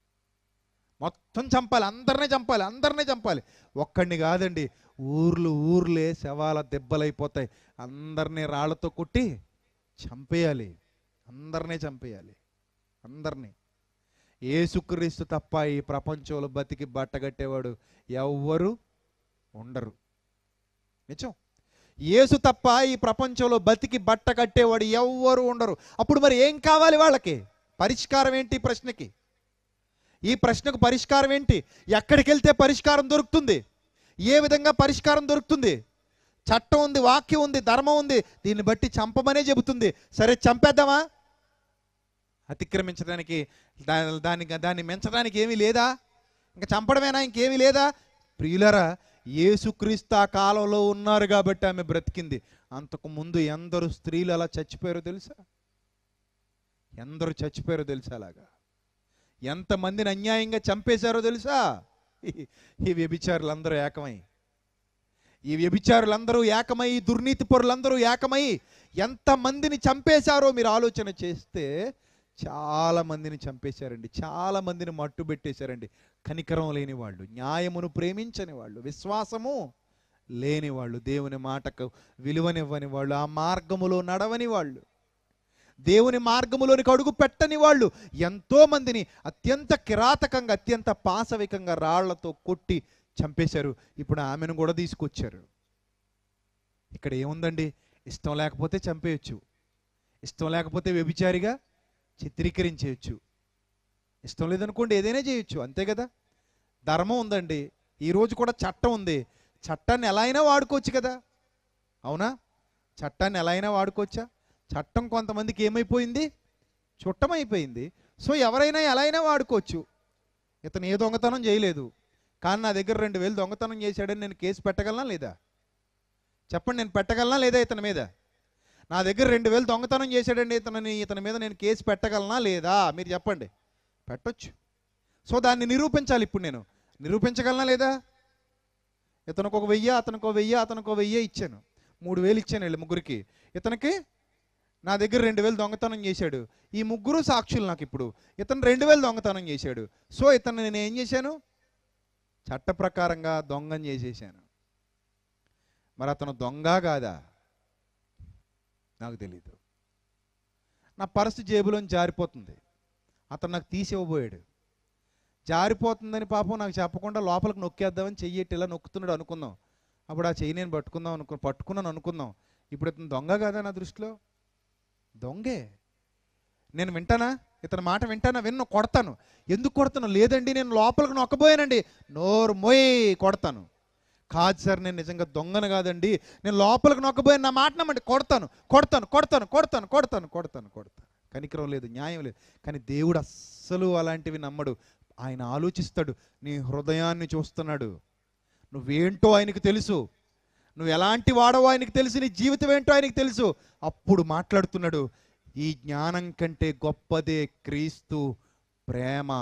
మొత్తం చంపాలి అందరినీ చంపాలి అందరినీ చంపాలి ఒక్కడిని కాదండి ఊర్లు ఊర్లే శవాల దెబ్బలైపోతాయి అందరినీ రాళ్లతో కొట్టి చంపేయాలి అందరినీ చంపేయాలి అందరినీ ఏసుక్రీస్తు తప్ప ఈ ప్రపంచంలో బతికి బట్టగట్టేవాడు ఎవ్వరు ఉండరు నిజం యేసు తప్ప ఈ ప్రపంచంలో బతికి బట్ట కట్టేవాడు ఎవ్వరు ఉండరు అప్పుడు మరి ఏం కావాలి వాళ్ళకి పరిష్కారం ఏంటి ఈ ప్రశ్నకి ఈ ప్రశ్నకు పరిష్కారం ఏంటి ఎక్కడికి వెళ్తే పరిష్కారం దొరుకుతుంది ఏ విధంగా పరిష్కారం దొరుకుతుంది చట్టం ఉంది వాక్యం ఉంది ధర్మం ఉంది దీన్ని బట్టి చంపమనే చెబుతుంది సరే చంపేద్దామా అతిక్రమించడానికి దా- దాన్ని దాన్ని మించడానికి ఏమీ లేదా ఇంకా చంపడమేనా ఇంకేమీ లేదా ప్రియులరా యేసుక్రీస్తు ఆ కాలంలో ఉన్నారు కాబట్టి ఆమె బ్రతికింది అంతకు ముందు ఎందరు స్త్రీలు అలా చచ్చిపోయారో తెలుసా ఎందరు చచ్చిపోయారో తెలుసా అలాగా ఎంతమందిని అన్యాయంగా చంపేశారో తెలుసా ఈ- ఈ వ్యభిచారులందరూ ఏకమై ఈ వ్యభిచారులందరూ ఏకమై ఈ దుర్నీతి పరులందరూ ఏకమై ఎంతమందిని చంపేశారో మీరు ఆలోచన చేస్తే చాలా మందిని చంపేశారండి చాలా మందిని మట్టు పెట్టేశారండి కనికరం లేని వాళ్ళు న్యాయమును ప్రేమించని వాళ్ళు విశ్వాసము లేని వాళ్ళు దేవుని మాటకు విలువనివ్వని వాళ్ళు ఆ మార్గములో నడవని వాళ్ళు దేవుని మార్గములోనికి అడుగు పెట్టని వాళ్ళు ఎంతో మందిని అత్యంత కిరాతకంగా అత్యంత పాశవికంగా రాళ్లతో కొట్టి చంపేశారు ఇప్పుడు ఆమెను కూడా తీసుకొచ్చారు ఇక్కడ ఏముందండి ఇష్టం లేకపోతే చంపేయచ్చు ఇష్టం లేకపోతే వ్యభిచారిగా చిత్రీకరించేయచ్చు ఇష్టం లేదనుకోండి ఏదైనా చేయొచ్చు అంతే కదా ధర్మం ఉందండి ఈరోజు కూడా చట్టం ఉంది చట్టాన్ని ఎలా అయినా వాడుకోవచ్చు కదా అవునా చట్టాన్ని ఎలా అయినా వాడుకోవచ్చా చట్టం కొంతమందికి ఏమైపోయింది చుట్టమైపోయింది సో ఎవరైనా ఎలా అయినా వాడుకోవచ్చు ఇతను ఏ దొంగతనం చేయలేదు కానీ నా దగ్గర రెండు వేలు దొంగతనం చేశాడని నేను కేసు పెట్టగలనా లేదా చెప్పండి నేను పెట్టగలనా లేదా ఇతని మీద నా దగ్గర రెండు వేలు దొంగతనం చేశాడండి ఇతని ఇతని మీద నేను కేసు పెట్టగలనా లేదా మీరు చెప్పండి పెట్టొచ్చు సో దాన్ని నిరూపించాలి ఇప్పుడు నేను నిరూపించగలనా లేదా ఇతనికి ఒక వెయ్యి అతనికి ఒక వెయ్యి అతనికి ఒక వెయ్యి ఇచ్చాను మూడు వేలు ఇచ్చాను వీళ్ళు ముగ్గురికి ఇతనికి నా దగ్గర రెండు వేలు దొంగతనం చేశాడు ఈ ముగ్గురు సాక్షులు నాకు ఇప్పుడు ఇతను రెండు వేలు దొంగతనం చేశాడు సో ఇతను నేను ఏం చేశాను చట్ట ప్రకారంగా దొంగని చేసేసాను మరి అతను దొంగ కాదా నాకు తెలీదు నా పర్సు జేబులోని జారిపోతుంది అతను నాకు తీసి ఇవ్వబోయాడు జారిపోతుందని పాపం నాకు చెప్పకుండా లోపలికి నొక్కేద్దామని చెయ్యేటి ఇలా నొక్కుతున్నాడు అనుకుందాం అప్పుడు ఆ చెయ్యి నేను పట్టుకుందాం అనుకు పట్టుకున్నాను అనుకుందాం ఇప్పుడు ఇతను దొంగ కదా నా దృష్టిలో దొంగే నేను వింటానా ఇతని మాట వింటానా విన్ను కొడతాను ఎందుకు కొడతాను లేదండి నేను లోపలికి నొక్కబోయానండి నోరు మొయ్ కొడతాను కాదు సార్ నేను నిజంగా దొంగను కాదండి నేను లోపలికి నొక్కబోయాను నా మాట నమ్మండి కొడతాను కొడతాను కొడతాను కొడతాను కొడతాను కొడతాను కొడతాను కనికరం లేదు న్యాయం లేదు కానీ దేవుడు అస్సలు అలాంటివి నమ్మడు ఆయన ఆలోచిస్తాడు నీ హృదయాన్ని చూస్తున్నాడు నువ్వేంటో ఆయనకు తెలుసు నువ్వు ఎలాంటి వాడవో ఆయనకు తెలుసు నీ జీవితం ఏంటో ఆయనకు తెలుసు అప్పుడు మాట్లాడుతున్నాడు ఈ జ్ఞానం కంటే గొప్పదే క్రీస్తు ప్రేమ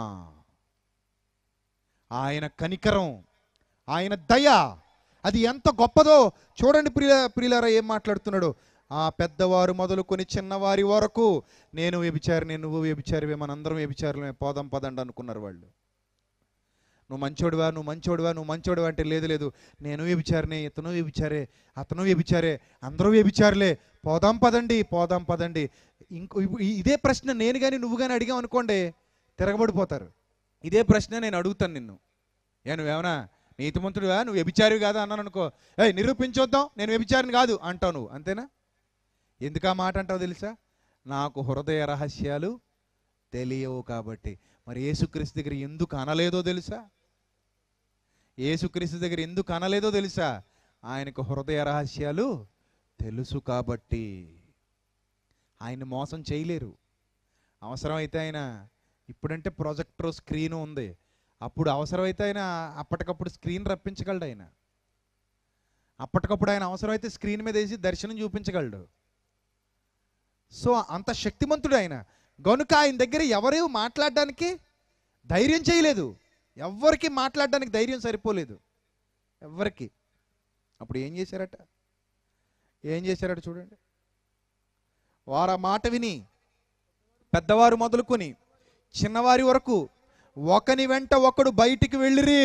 ఆయన కనికరం ఆయన దయ అది ఎంత గొప్పదో చూడండి ప్రియ ప్రియులారా ఏం మాట్లాడుతున్నాడు ఆ పెద్దవారు మొదలుకొని చిన్నవారి వరకు నేను వ్యభిచారిని నువ్వు వ్యభిచారివే మనందరం వ్యభిచారులమే పోదాం పదండి అనుకున్నారు వాళ్ళు నువ్వు మంచోడివా నువ్వు మంచోడివా నువ్వు మంచోడివా అంటే లేదు లేదు నేను వ్యభిచారినే ఇతను వ్యభిచారే అతను వ్యభిచారే అందరూ వ్యభిచారులే పోదాం పదండి పోదాం పదండి ఇంకో ఇప్పు- ఈ- ఇదే ప్రశ్న నేను కానీ నువ్వు కానీ అడిగాం అనుకోండి తిరగబడిపోతారు ఇదే ప్రశ్న నేను అడుగుతాను నిన్ను ఏ నువ్వేమన్నా నీతిమంతుడివా నువ్వు వ్యభిచారివి కాదా అన్నాను అనుకో ఏ నిరూపించొద్దాం నేను వ్యభిచారిని కాదు అంటావు నువ్వు అంతేనా ఎందుకు ఆ మాట అంటావు తెలుసా నాకు హృదయ రహస్యాలు తెలియవు కాబట్టి మరి యేసుక్రీస్తు దగ్గర ఎందుకు అనలేదో తెలుసా యేసుక్రీస్తు దగ్గర ఎందుకు అనలేదో తెలుసా ఆయనకు హృదయ రహస్యాలు తెలుసు కాబట్టి ఆయన మోసం చేయలేరు అవసరమైతే ఆయన ఇప్పుడంటే ప్రొజెక్టర్ స్క్రీన్ ఉంది అప్పుడు అవసరమైతే ఆయన అప్పటికప్పుడు స్క్రీన్ రప్పించగలడు ఆయన అప్పటికప్పుడు ఆయన అవసరమైతే స్క్రీన్ మీద వేసి దర్శనం చూపించగలడు సో అంత శక్తిమంతుడు ఆయన గనుక ఆయన దగ్గర ఎవరు మాట్లాడడానికి ధైర్యం చేయలేదు ఎవ్వరికి మాట్లాడడానికి ధైర్యం సరిపోలేదు ఎవ్వరికి అప్పుడు ఏం చేశారట ఏం చేశారట చూడండి వారు ఆ మాట విని పెద్దవారు మొదలుకొని చిన్నవారి వరకు ఒకని వెంట ఒకడు బయటికి వెళ్ళిరి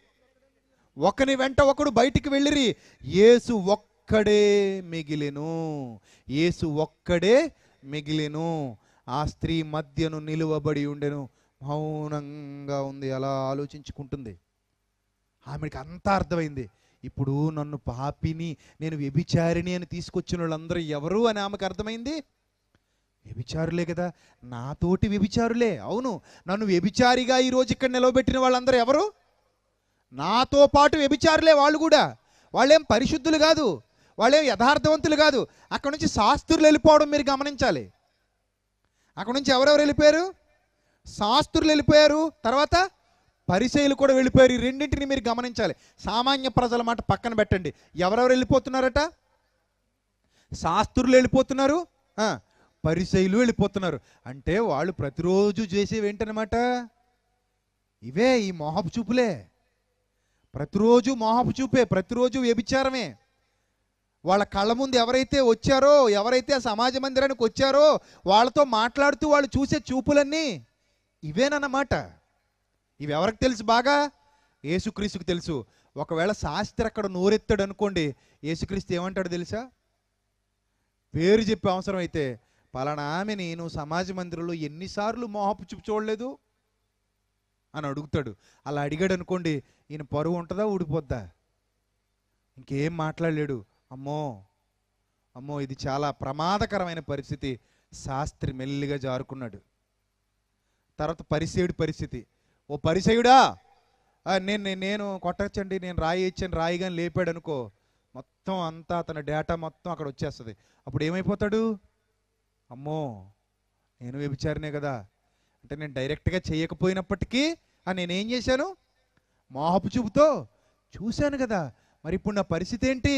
ఒకని వెంట ఒకడు బయటికి వెళ్ళిరి యేసు ఒక్కడే మిగిలెను యేసు ఒక్కడే మిగిలెను ఆ స్త్రీ మధ్యను నిలువబడి ఉండెను మౌనంగా ఉంది అలా ఆలోచించుకుంటుంది ఆమెకి అంతా అర్థమైంది ఇప్పుడు నన్ను పాపిని నేను వ్యభిచారిణి అని తీసుకొచ్చిన వాళ్ళందరూ ఎవరు అని ఆమెకు అర్థమైంది వ్యభిచారులే కదా నాతోటి వ్యభిచారులే అవును నన్ను వ్యభిచారిగా ఈరోజు ఇక్కడ నిలవబెట్టిన వాళ్ళందరూ ఎవరు నాతో పాటు వ్యభిచారులే వాళ్ళు కూడా వాళ్ళేం పరిశుద్ధులు కాదు వాళ్ళేం యథార్థవంతులు కాదు అక్కడ నుంచి శాస్త్రులు వెళ్ళిపోవడం మీరు గమనించాలి అక్కడ నుంచి ఎవరెవరు వెళ్ళిపోయారు శాస్త్రులు వెళ్ళిపోయారు తర్వాత పరిచయులు కూడా వెళ్ళిపోయారు ఈ రెండింటిని మీరు గమనించాలి సామాన్య ప్రజల మాట పక్కన పెట్టండి ఎవరెవరు వెళ్ళిపోతున్నారట శాస్త్రులు వెళ్ళిపోతున్నారు ఆ, పరిసయులు వెళ్ళిపోతున్నారు అంటే వాళ్ళు ప్రతిరోజు చేసేవి ఏంటనమాట ఇవే ఈ మోహపు చూపులే ప్రతిరోజు మోహపు చూపే ప్రతిరోజు వ్యభిచారమే వాళ్ళ కళ్ళ ముందు ఎవరైతే వచ్చారో ఎవరైతే ఆ సమాజ మందిరానికి వచ్చారో వాళ్ళతో మాట్లాడుతూ వాళ్ళు చూసే చూపులన్నీ ఇవేనన్నమాట ఇవి ఎవరికి తెలుసు బాగా యేసుక్రీస్తుకు తెలుసు ఒకవేళ శాస్త్రి అక్కడ నోరెత్తాడు అనుకోండి యేసుక్రీస్తు ఏమంటాడు తెలుసా పేరు చెప్పే అవసరం అయితే పలానా ఆమెని నువ్వు సమాజ మందిరంలో ఎన్నిసార్లు మోహపు చూపు చూడలేదు అని అడుగుతాడు అలా అడిగాడు అనుకోండి ఈయన పరువు ఉంటుందా ఊడిపోద్దా ఇంకేం మాట్లాడలేడు అమ్మో అమ్మో ఇది చాలా ప్రమాదకరమైన పరిస్థితి శాస్త్రి మెల్లిగా జారుకున్నాడు తర్వాత పరిసేయుడి పరిస్థితి ఓ పరిసయుడా ఆ, నేను నేను- నేను కొట్టచ్చండి నేను రాయి ఇచ్చాను రాయి కానీ లేపాడు అనుకో మొత్తం అంతా అతని డేటా మొత్తం అక్కడ వచ్చేస్తుంది అప్పుడు ఏమైపోతాడు అమ్మో నేను వ్యభిచారినే కదా అంటే నేను డైరెక్ట్గా చేయకపోయినప్పటికీ ఆ నేనేం చేశాను మోహపు చూపుతో చూశాను కదా మరి ఇప్పుడు నా పరిస్థితి ఏంటి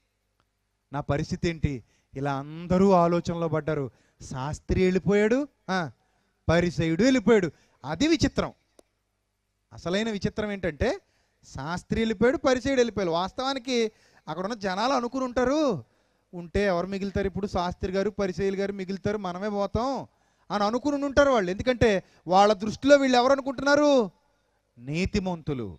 నా పరిస్థితి ఏంటి ఇలా అందరూ ఆలోచనలో పడ్డారు శాస్త్రి వెళ్ళిపోయాడు ఆ, పరిసయుడు వెళ్ళిపోయాడు అది విచిత్రం అసలైన విచిత్రం ఏంటంటే శాస్త్రి వెళ్ళిపోయాడు పరిచయుడు వెళ్ళిపోయాడు వాస్తవానికి అక్కడ ఉన్న జనాలు అనుకుని ఉంటారు ఉంటే ఎవరు మిగులుతారు ఇప్పుడు శాస్త్రి గారు పరిచయులు గారు మిగులుతారు మనమే పోతాం అని అనుకుని ఉంటారు వాళ్ళు ఎందుకంటే వాళ్ళ దృష్టిలో వీళ్ళు ఎవరు అనుకుంటున్నారు నీతిమంతులు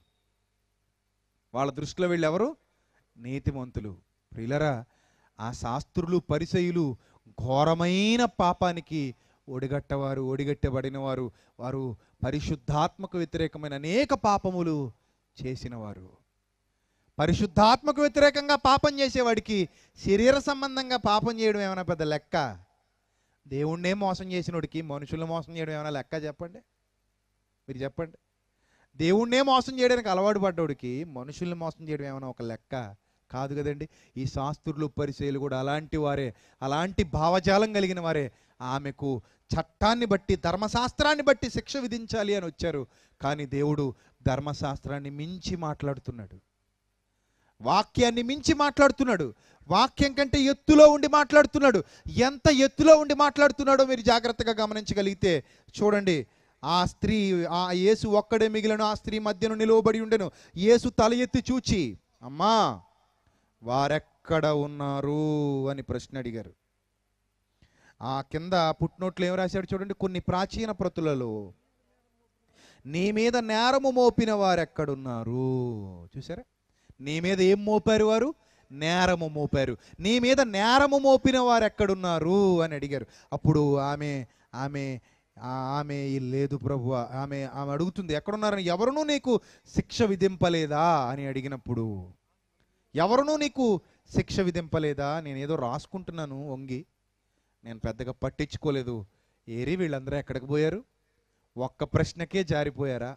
వాళ్ళ దృష్టిలో వీళ్ళు ఎవరు నీతిమంతులు ప్రియులరా ఆ శాస్త్రులు పరిచయులు ఘోరమైన పాపానికి ఒడిగట్టవారు ఒడిగట్టబడిన వారు వారు పరిశుద్ధాత్మకు వ్యతిరేకమైన అనేక పాపములు చేసినవారు పరిశుద్ధాత్మకు వ్యతిరేకంగా పాపం చేసేవాడికి శరీర సంబంధంగా పాపం చేయడం ఏమైనా పెద్ద లెక్క దేవుణ్ణే మోసం చేసినోడికి మనుషులను మోసం చేయడం ఏమైనా లెక్క చెప్పండి మీరు చెప్పండి దేవుణ్ణే మోసం చేయడానికి అలవాటు పడ్డోడికి మనుషుల్ని మోసం చేయడం ఏమైనా ఒక లెక్క కాదు కదండి ఈ శాస్త్రులు పరిచయలు కూడా అలాంటి వారే అలాంటి భావజాలం కలిగిన వారే ఆమెకు చట్టాన్ని బట్టి ధర్మశాస్త్రాన్ని బట్టి శిక్ష విధించాలి అని వచ్చారు కానీ దేవుడు ధర్మశాస్త్రాన్ని మించి మాట్లాడుతున్నాడు వాక్యాన్ని మించి మాట్లాడుతున్నాడు వాక్యం కంటే ఎత్తులో ఉండి మాట్లాడుతున్నాడు ఎంత ఎత్తులో ఉండి మాట్లాడుతున్నాడో మీరు జాగ్రత్తగా గమనించగలిగితే చూడండి ఆ స్త్రీ ఆ యేసు ఒక్కడే మిగిలిన ఆ స్త్రీ మధ్యను నిలువబడి ఉండెను యేసు తల ఎత్తి చూచి అమ్మా వారెక్కడ ఉన్నారు అని ప్రశ్న అడిగారు ఆ కింద పుట్నోట్లు ఏం రాశాడు చూడండి కొన్ని ప్రాచీన ప్రతులలో నీ మీద నేరము మోపిన వారెక్కడున్నారు చూసారా నీ మీద ఏం మోపారు వారు నేరము మోపారు నీ మీద నేరము మోపిన వారు ఎక్కడున్నారు అని అడిగారు అప్పుడు ఆమె ఆమె ఆ- ఆమె లేదు ప్రభు ఆమె ఆమె అడుగుతుంది ఎక్కడున్నారని ఎవరునూ నీకు శిక్ష విధింపలేదా అని అడిగినప్పుడు ఎవరునూ నీకు శిక్ష విధింపలేదా నేను ఏదో రాసుకుంటున్నాను వంగి నేను పెద్దగా పట్టించుకోలేదు ఏరి వీళ్ళందరూ ఎక్కడికి పోయారు ఒక్క ప్రశ్నకే జారిపోయారా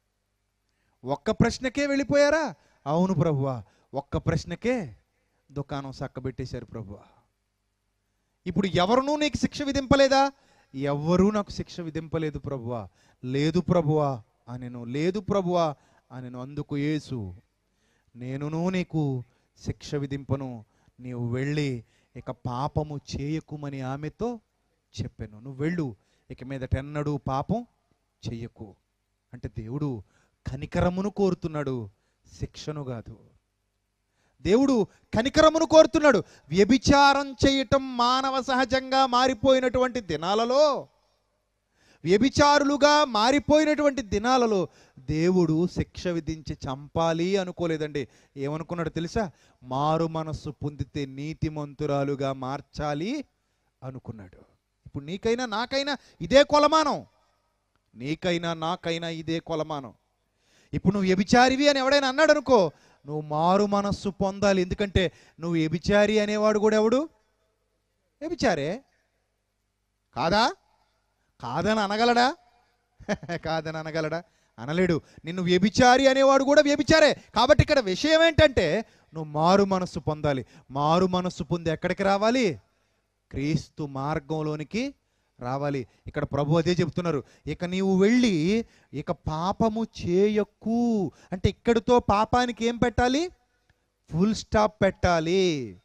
ఒక్క ప్రశ్నకే వెళ్ళిపోయారా అవును ప్రభువా ఒక్క ప్రశ్నకే దుకాణం చక్కబెట్టేశారు ప్రభువా ఇప్పుడు ఎవరునూ నీకు శిక్ష విధింపలేదా ఎవ్వరూ నాకు శిక్ష విధింపలేదు ప్రభువా లేదు ప్రభువా అనెను లేదు ప్రభువా అనెను అందుకు యేసు నేనును నీకు శిక్ష విధింపను నీవు వెళ్ళి ఇక పాపము చేయకుమని ఆమెతో చెప్పాను నువ్వు వెళ్ళు ఇక మీదట ఎన్నడూ పాపం చెయ్యకు అంటే దేవుడు కనికరమును కోరుతున్నాడు శిక్షను కాదు దేవుడు కనికరమును కోరుతున్నాడు వ్యభిచారం చేయటం మానవ సహజంగా మారిపోయినటువంటి దినాలలో వ్యభిచారులుగా మారిపోయినటువంటి దినాలలో దేవుడు శిక్ష విధించి చంపాలి అనుకోలేదండి ఏమనుకున్నాడు తెలుసా మారు మనస్సు పొందితే నీతిమంతురాలుగా మార్చాలి అనుకున్నాడు ఇప్పుడు నీకైనా నాకైనా ఇదే కొలమానం నీకైనా నాకైనా ఇదే కొలమానం ఇప్పుడు నువ్వు వ్యభిచారివి అని ఎవడైనా అన్నాడు అనుకో నువ్వు మారు మనస్సు పొందాలి ఎందుకంటే నువ్వు వ్యభిచారి అనేవాడు కూడా ఎవడు వ్యభిచారే కాదా కాదని అనగలడా కాదని అనగలడా అనలేడు నిన్ను వ్యభిచారి అనేవాడు కూడా వ్యభిచారే కాబట్టి ఇక్కడ విషయం ఏంటంటే నువ్వు మారు మనస్సు పొందాలి మారు మనస్సు పొంది ఎక్కడికి రావాలి క్రీస్తు మార్గంలోనికి రావాలి ఇక్కడ ప్రభు అదే చెప్తున్నారు ఇక నీవు వెళ్ళి ఇక పాపము చేయకు అంటే ఇక్కడితో పాపానికి ఏం పెట్టాలి ఫుల్ స్టాప్ పెట్టాలి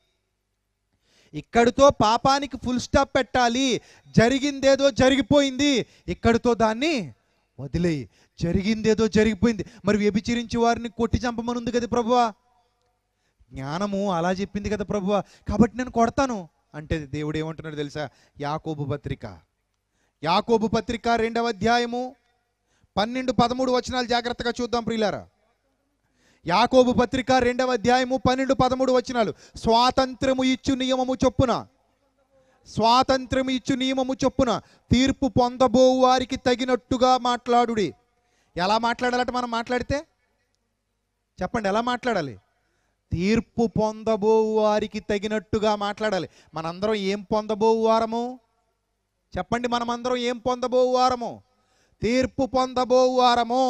ఇక్కడితో పాపానికి ఫుల్ స్టాప్ పెట్టాలి జరిగిందేదో జరిగిపోయింది ఇక్కడితో దాన్ని వదిలేయి జరిగిందేదో జరిగిపోయింది మరి వ్యభిచరించి వారిని కొట్టి చంపమనుంది కదా ప్రభువా జ్ఞానము అలా చెప్పింది కదా ప్రభువా కాబట్టి నేను కొడతాను అంటే దేవుడు ఏమంటున్నాడు తెలుసా యాకోబు పత్రిక యాకోబు పత్రిక రెండవ అధ్యాయము పన్నెండు పదమూడు వచనాలు జాగ్రత్తగా చూద్దాం ప్రియులారా యాకోబు పత్రిక రెండవ అధ్యాయము పన్నెండు పదమూడు వచనాలు స్వాతంత్రము ఇచ్చు నియమము చొప్పున స్వాతంత్రము ఇచ్చు నియమము చొప్పున తీర్పు పొందబో వారికి తగినట్టుగా మాట్లాడుడి ఎలా మాట్లాడాలట మనం మాట్లాడితే చెప్పండి ఎలా మాట్లాడాలి తీర్పు పొందబో వారికి తగినట్టుగా మాట్లాడాలి మనందరం ఏం పొందబో వారము చెప్పండి మనమందరం ఏం పొందబో వారము తీర్పు పొందబో వారము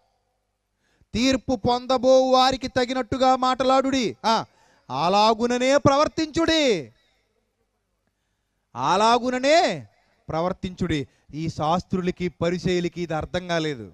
తీర్పు పొందబో వారికి తగినట్టుగా మాట్లాడుడి ఆ, అలాగుననే ప్రవర్తించుడి అలాగుననే ప్రవర్తించుడి ఈ శాస్త్రులకి పరిచయులకి ఇది అర్థం కాలేదు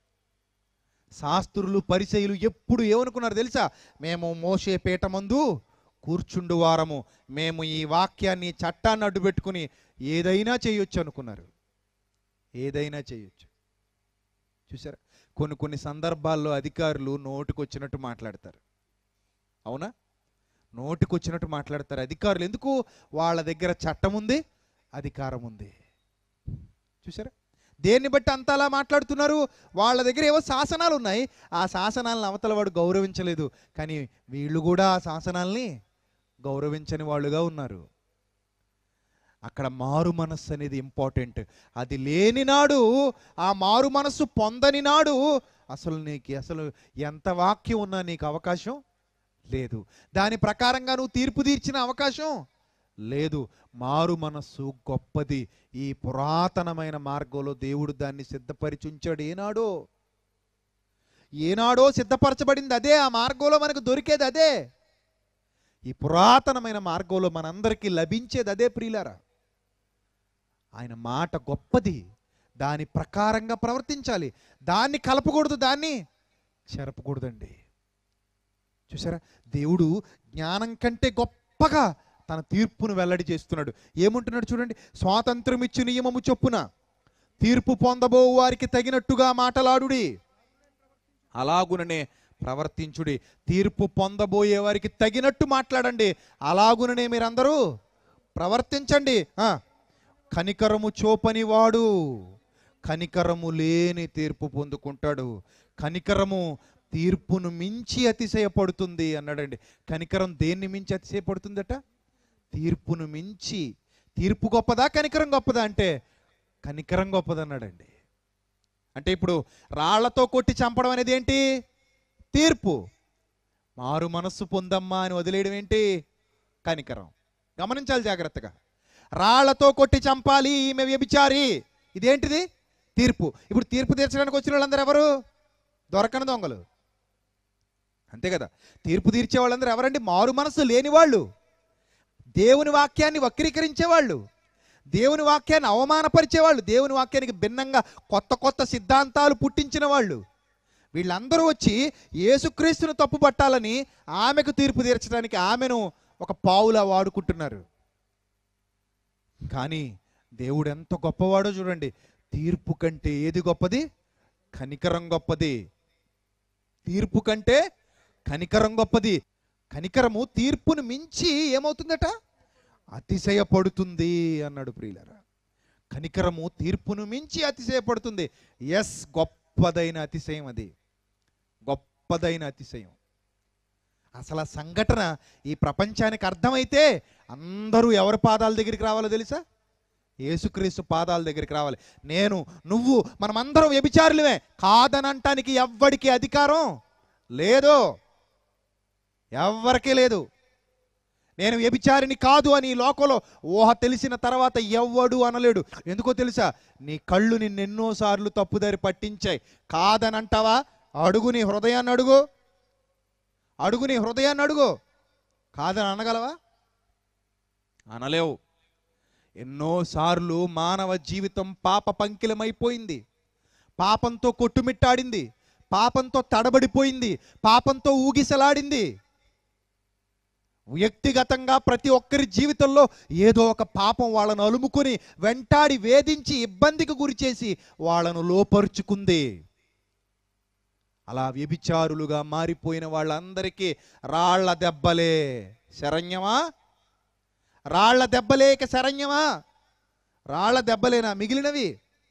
శాస్త్రులు పరిచయులు ఎప్పుడు ఏమనుకున్నారు తెలుసా మేము మోసే పీట మందు కూర్చుండు వారము మేము ఈ వాక్యాన్ని చట్టాన్ని అడ్డు పెట్టుకుని ఏదైనా చేయొచ్చు అనుకున్నారు ఏదైనా చేయొచ్చు చూసారా కొన్ని కొన్ని సందర్భాల్లో అధికారులు నోటికొచ్చినట్టు మాట్లాడతారు అవునా నోటికొచ్చినట్టు మాట్లాడతారు అధికారులు ఎందుకు వాళ్ళ దగ్గర చట్టం ఉంది అధికారం ఉంది చూసారా దేన్ని బట్టి అంత అలా మాట్లాడుతున్నారు వాళ్ళ దగ్గర ఏవో శాసనాలు ఉన్నాయి ఆ శాసనాలను అవతల వాడు గౌరవించలేదు కానీ వీళ్ళు కూడా ఆ శాసనాల్ని గౌరవించని వాళ్ళుగా ఉన్నారు అక్కడ మారు మనస్సు అనేది ఇంపార్టెంట్ అది లేని నాడు ఆ మారు మనస్సు పొందని నాడు అసలు నీకు అసలు ఎంత వాక్యం ఉన్నా నీకు అవకాశం లేదు దాని ప్రకారంగా నువ్వు తీర్పు తీర్చిన అవకాశం లేదు మారు మనస్సు గొప్పది ఈ పురాతనమైన మార్గంలో దేవుడు దాన్ని సిద్ధపరిచి ఉంచాడు ఏనాడో ఏనాడో సిద్ధపరచబడింది అదే ఆ మార్గంలో మనకు దొరికేది అదే ఈ పురాతనమైన మార్గంలో మనందరికీ లభించేది అదే ప్రియులారా ఆయన మాట గొప్పది దాని ప్రకారంగా ప్రవర్తించాలి దాన్ని కలపకూడదు దాన్ని చెరపకూడదండి చూసారా దేవుడు జ్ఞానం కంటే గొప్పగా తన తీర్పును వెల్లడి చేస్తున్నాడు ఏముంటున్నాడు చూడండి స్వాతంత్రం ఇచ్చి నియమము చొప్పున తీర్పు పొందబో వారికి తగినట్టుగా మాటలాడుడి అలాగుననే ప్రవర్తించుడి తీర్పు పొందబోయే వారికి తగినట్టు మాట్లాడండి అలాగుననే మీరందరూ ప్రవర్తించండి ఆ, కనికరము చూపని వాడు కనికరము లేని తీర్పు పొందుకుంటాడు కనికరము తీర్పును మించి అతిశయపడుతుంది అన్నాడండి కనికరం దేన్ని మించి అతిశయపడుతుందట తీర్పును మించి తీర్పు గొప్పదా కనికరం గొప్పదా అంటే కనికరం గొప్పదన్నాడండి అంటే ఇప్పుడు రాళ్లతో కొట్టి చంపడం అనేది ఏంటి తీర్పు మారు మనస్సు పొందమ్మా అని వదిలేయడం ఏంటి కనికరం గమనించాలి జాగ్రత్తగా రాళ్లతో కొట్టి చంపాలి ఈమె వ్యభిచారి ఇదేంటిది తీర్పు ఇప్పుడు తీర్పు తీర్చడానికి వచ్చిన వాళ్ళందరూ ఎవరు దొరకని దొంగలు అంతే కదా తీర్పు తీర్చే వాళ్ళందరూ ఎవరండి మారు మనస్సు లేని వాళ్ళు దేవుని వాక్యాన్ని వక్రీకరించే వాళ్ళు దేవుని వాక్యాన్ని అవమానపరిచేవాళ్ళు దేవుని వాక్యానికి భిన్నంగా కొత్త కొత్త సిద్ధాంతాలు పుట్టించిన వాళ్ళు వీళ్ళందరూ వచ్చి యేసుక్రీస్తును తప్పు పట్టాలని ఆమెకు తీర్పు తీర్చడానికి ఆమెను ఒక పావులా వాడుకుంటున్నారు కానీ దేవుడు ఎంత గొప్పవాడో చూడండి తీర్పు కంటే ఏది గొప్పది కనికరం గొప్పది తీర్పు కంటే కనికరం గొప్పది కనికరము తీర్పును మించి ఏమవుతుందట అతిశయపడుతుంది అన్నాడు ప్రియులరా కనికరము తీర్పును మించి అతిశయపడుతుంది ఎస్ గొప్పదైన అతిశయం అది గొప్పదైన అతిశయం అసలు ఆ సంఘటన ఈ ప్రపంచానికి అర్థమైతే అందరూ ఎవరి పాదాల దగ్గరికి రావాలో తెలుసా యేసుక్రీస్తు పాదాల దగ్గరికి రావాలి నేను నువ్వు మనమందరం వ్యభిచారులమే కాదనంటానికి ఎవ్వడికి అధికారం లేదు ఎవ్వరికీ లేదు నేను వ్యభిచారిని కాదు అని ఈ లోకంలో ఊహ తెలిసిన తర్వాత ఎవ్వడు అనలేడు ఎందుకో తెలుసా నీ కళ్ళు నిన్నెన్నోసార్లు తప్పుదారి పట్టించాయి కాదనంటావా అడుగు నీ హృదయాన్ని అడుగు అడుగు నీ హృదయాన్ని అడుగు కాదని అనగలవా అనలేవు ఎన్నోసార్లు మానవ జీవితం పాప పంకిలమైపోయింది పాపంతో కొట్టుమిట్టాడింది పాపంతో తడబడిపోయింది పాపంతో ఊగిసలాడింది వ్యక్తిగతంగా ప్రతి ఒక్కరి జీవితంలో ఏదో ఒక పాపం వాళ్ళను అలుముకొని వెంటాడి వేధించి ఇబ్బందికి గురి చేసి వాళ్ళను లోపరుచుకుంది అలా వ్యభిచారులుగా మారిపోయిన వాళ్ళందరికీ రాళ్ల దెబ్బలే శరణ్యమా రాళ్ల దెబ్బలే ఇక శరణ్యమా రాళ్ల దెబ్బలేనా మిగిలినవి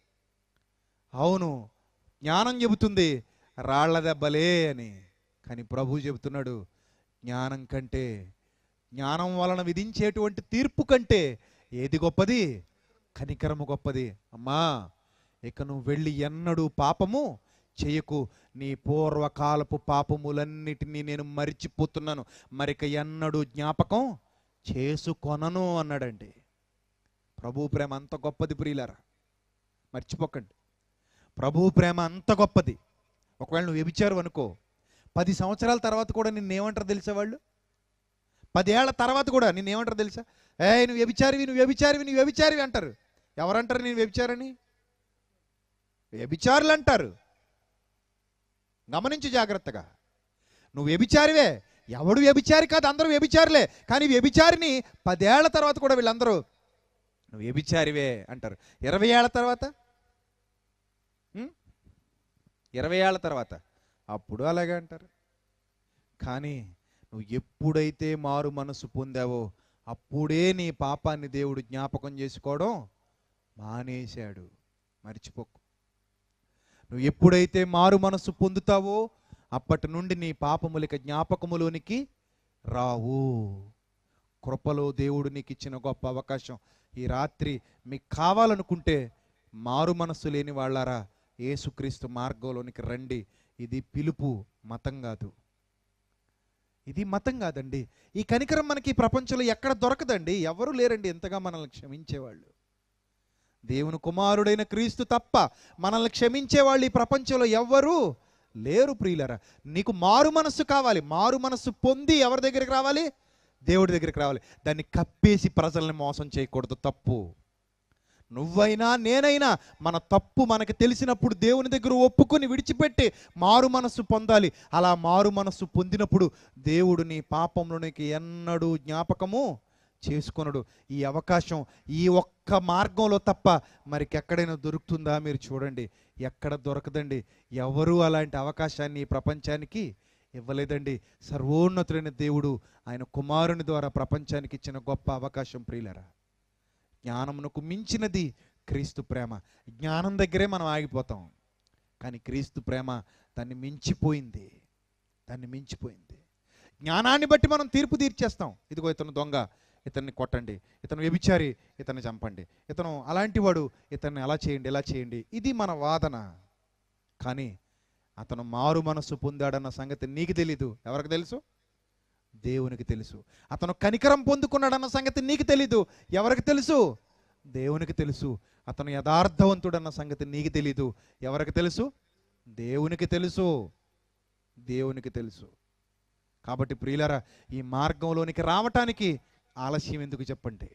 అవును జ్ఞానం చెబుతుంది రాళ్ల దెబ్బలే అని కానీ ప్రభు చెబుతున్నాడు జ్ఞానం కంటే జ్ఞానం వలన విధించేటువంటి తీర్పు కంటే ఏది గొప్పది కనికరము గొప్పది అమ్మా ఇక నువ్వు వెళ్ళి ఎన్నడూ పాపము చేయకు నీ పూర్వకాలపు పాపములన్నిటినీ నేను మరిచిపోతున్నాను మరిక ఎన్నడూ జ్ఞాపకం చేసుకొనను అన్నాడండి ప్రభు ప్రేమ అంత గొప్పది ప్రియులారా మర్చిపోకండి ప్రభు ప్రేమ అంత గొప్పది ఒకవేళ నువ్వు వ్యభిచారు అనుకో పది సంవత్సరాల తర్వాత కూడా నిన్నేమంటారు తెలుసా వాళ్ళు పదేళ్ల తర్వాత కూడా నిన్నేమంటారు తెలుసా ఏ నువ్వు వ్యభిచారివి నువ్వు వ్యభిచారివి నువ్వు వ్యభిచారివి అంటారు ఎవరంటారు నేను వ్యభిచారని వ్యభిచారులు అంటారు గమనించు జాగ్రత్తగా నువ్వు వ్యభిచారివే ఎవడు వ్యభిచారి కాదు అందరూ వ్యభిచారులే కానీ వ్యభిచారిని పదేళ్ల తర్వాత కూడా వీళ్ళందరూ నువ్వు వ్యభిచారివే అంటారు ఇరవై ఏళ్ల తర్వాత ఉం? ఇరవై ఏళ్ల తర్వాత అప్పుడు అలాగే అంటారు కానీ నువ్వు ఎప్పుడైతే మారు మనసు పొందావో అప్పుడే నీ పాపాన్ని దేవుడు జ్ఞాపకం చేసుకోవడం మానేశాడు మర్చిపోకు నువ్వు ఎప్పుడైతే మారు మనసు పొందుతావో అప్పటి నుండి నీ పాపములిక జ్ఞాపకములోనికి రావు కృపలో దేవుడు నీకు ఇచ్చిన గొప్ప అవకాశం ఈ రాత్రి మీకు కావాలనుకుంటే మారు మనస్సు లేని వాళ్ళారా ఏసుక్రీస్తు మార్గంలోనికి రండి ఇది పిలుపు మతం కాదు ఇది మతం కాదండి ఈ కనికరం మనకి ఈ ప్రపంచంలో ఎక్కడ దొరకదండి ఎవరు లేరండి ఎంతగా మనల్ని క్షమించేవాళ్ళు దేవుని కుమారుడైన క్రీస్తు తప్ప మనల్ని క్షమించే వాళ్ళు ఈ ప్రపంచంలో ఎవ్వరూ లేరు ప్రియులరా నీకు మారు మనస్సు కావాలి మారు మనస్సు పొంది ఎవరి దగ్గరికి రావాలి దేవుడి దగ్గరికి రావాలి దాన్ని కప్పేసి ప్రజల్ని మోసం చేయకూడదు తప్పు నువ్వైనా నేనైనా మన తప్పు మనకు తెలిసినప్పుడు దేవుని దగ్గర ఒప్పుకొని విడిచిపెట్టి మారు మనస్సు పొందాలి అలా మారు మనస్సు పొందినప్పుడు దేవుడు నీ పాపంలోనికి ఎన్నడూ జ్ఞాపకము చేసుకొనడు ఈ అవకాశం ఈ ఒక్క మార్గంలో తప్ప మరికెక్కడైనా దొరుకుతుందా మీరు చూడండి ఎక్కడ దొరకదండి ఎవరూ అలాంటి అవకాశాన్ని ఈ ప్రపంచానికి ఇవ్వలేదండి సర్వోన్నతుడైన దేవుడు ఆయన కుమారుని ద్వారా ప్రపంచానికి ఇచ్చిన గొప్ప అవకాశం ప్రియులరా జ్ఞానమునకు మించినది క్రీస్తు ప్రేమ జ్ఞానం దగ్గరే మనం ఆగిపోతాం కానీ క్రీస్తు ప్రేమ దాన్ని మించిపోయింది దాన్ని మించిపోయింది జ్ఞానాన్ని బట్టి మనం తీర్పు తీర్చేస్తాం ఇదిగో ఇతను దొంగ ఇతన్ని కొట్టండి ఇతను వ్యభిచారి ఇతన్ని చంపండి ఇతను అలాంటి వాడు ఇతన్ని అలా చేయండి ఇలా చేయండి ఇది మన వాదన కానీ అతను మారు మనస్సు పొందాడన్న సంగతి నీకు తెలీదు ఎవరికి తెలుసు దేవునికి తెలుసు అతను కనికరం పొందుకున్నాడన్న సంగతి నీకు తెలీదు ఎవరికి తెలుసు దేవునికి తెలుసు అతను యథార్థవంతుడన్న సంగతి నీకు తెలీదు ఎవరికి తెలుసు దేవునికి తెలుసు దేవునికి తెలుసు కాబట్టి ప్రియులరా ఈ మార్గంలోనికి రావటానికి ఆలస్యం ఎందుకు చెప్పండి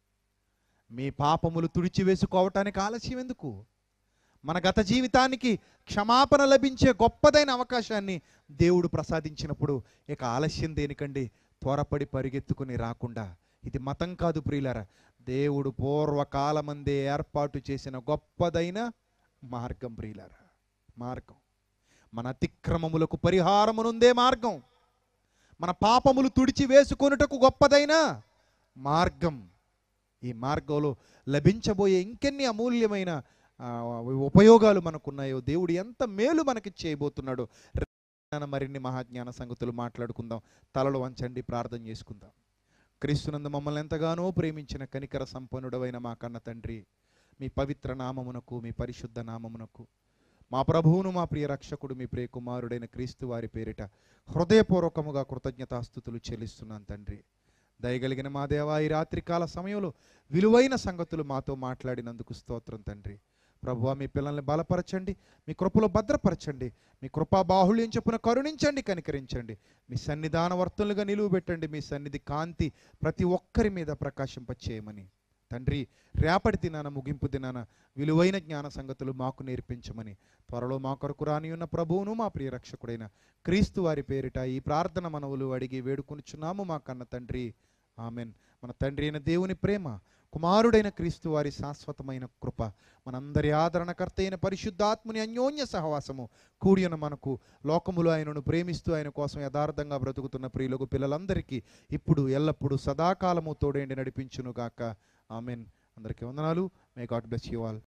మీ పాపములు తుడిచివేసుకోవటానికి ఆలస్యం ఎందుకు మన గత జీవితానికి క్షమాపణ లభించే గొప్పదైన అవకాశాన్ని దేవుడు ప్రసాదించినప్పుడు ఇక ఆలస్యం దేనికండి త్వరపడి పరిగెత్తుకుని రాకుండా ఇది మతం కాదు ప్రియులారా దేవుడు పూర్వకాలమందే ఏర్పాటు చేసిన గొప్పదైన మార్గం ప్రియులారా మార్గం మన అతిక్రమములకు పరిహారమునుందే మార్గం మన పాపములు తుడిచి వేసుకొనుటకు గొప్పదైన మార్గం ఈ మార్గంలో లభించబోయే ఇంకెన్ని అమూల్యమైన ఆ, ఉపయోగాలు మనకున్నాయో దేవుడు ఎంత మేలు మనకి చేయబోతున్నాడో జ్ఞాన మరిన్ని మహాజ్ఞాన సంగతులు మాట్లాడుకుందాం తలలు వంచండి ప్రార్థన చేసుకుందాం క్రీస్తునందు మమ్మల్ని ఎంతగానో ప్రేమించిన కనికర సంపన్నుడవైన మా కన్న తండ్రి మీ పవిత్ర నామమునకు మీ పరిశుద్ధ నామమునకు మా ప్రభువును మా ప్రియ రక్షకుడు మీ ప్రియ కుమారుడైన క్రీస్తు వారి పేరిట హృదయపూర్వకముగా కృతజ్ఞతాస్థుతులు చెల్లిస్తున్నాను తండ్రి దయగలిగిన మా దేవా ఈ రాత్రికాల సమయంలో విలువైన సంగతులు మాతో మాట్లాడినందుకు స్తోత్రం తండ్రి ప్రభువా మీ పిల్లల్ని బలపరచండి మీ కృపలో భద్రపరచండి మీ కృపా బాహుళ్యం చొప్పున కరుణించండి కనికరించండి మీ సన్నిధాన వర్తనులుగా నిలువ పెట్టండి మీ సన్నిధి కాంతి ప్రతి ఒక్కరి మీద ప్రకాశింపచేయమని తండ్రి రేపటి దినాన ముగింపు దినాన విలువైన జ్ఞాన సంగతులు మాకు నేర్పించమని త్వరలో మా కొరకు రాని ఉన్న ప్రభువును మా ప్రియ రక్షకుడైన క్రీస్తు వారి పేరిట ఈ ప్రార్థన మనవులు అడిగి వేడుకొనుచున్నాము మా కన్న తండ్రి ఆమెన్ మన తండ్రి అయిన దేవుని ప్రేమ కుమారుడైన క్రీస్తు వారి శాశ్వతమైన కృప మనందరి ఆదరణకర్త అయిన పరిశుద్ధాత్ముని అన్యోన్య సహవాసము కూడిన మనకు లోకములో ఆయనను ప్రేమిస్తూ ఆయన కోసం యథార్థంగా బ్రతుకుతున్న ప్రియులకు పిల్లలందరికీ ఇప్పుడు ఎల్లప్పుడూ సదాకాలము తోడేండి నడిపించునుగాక ఆమెన్ అందరికీ వందనాలు may God bless you all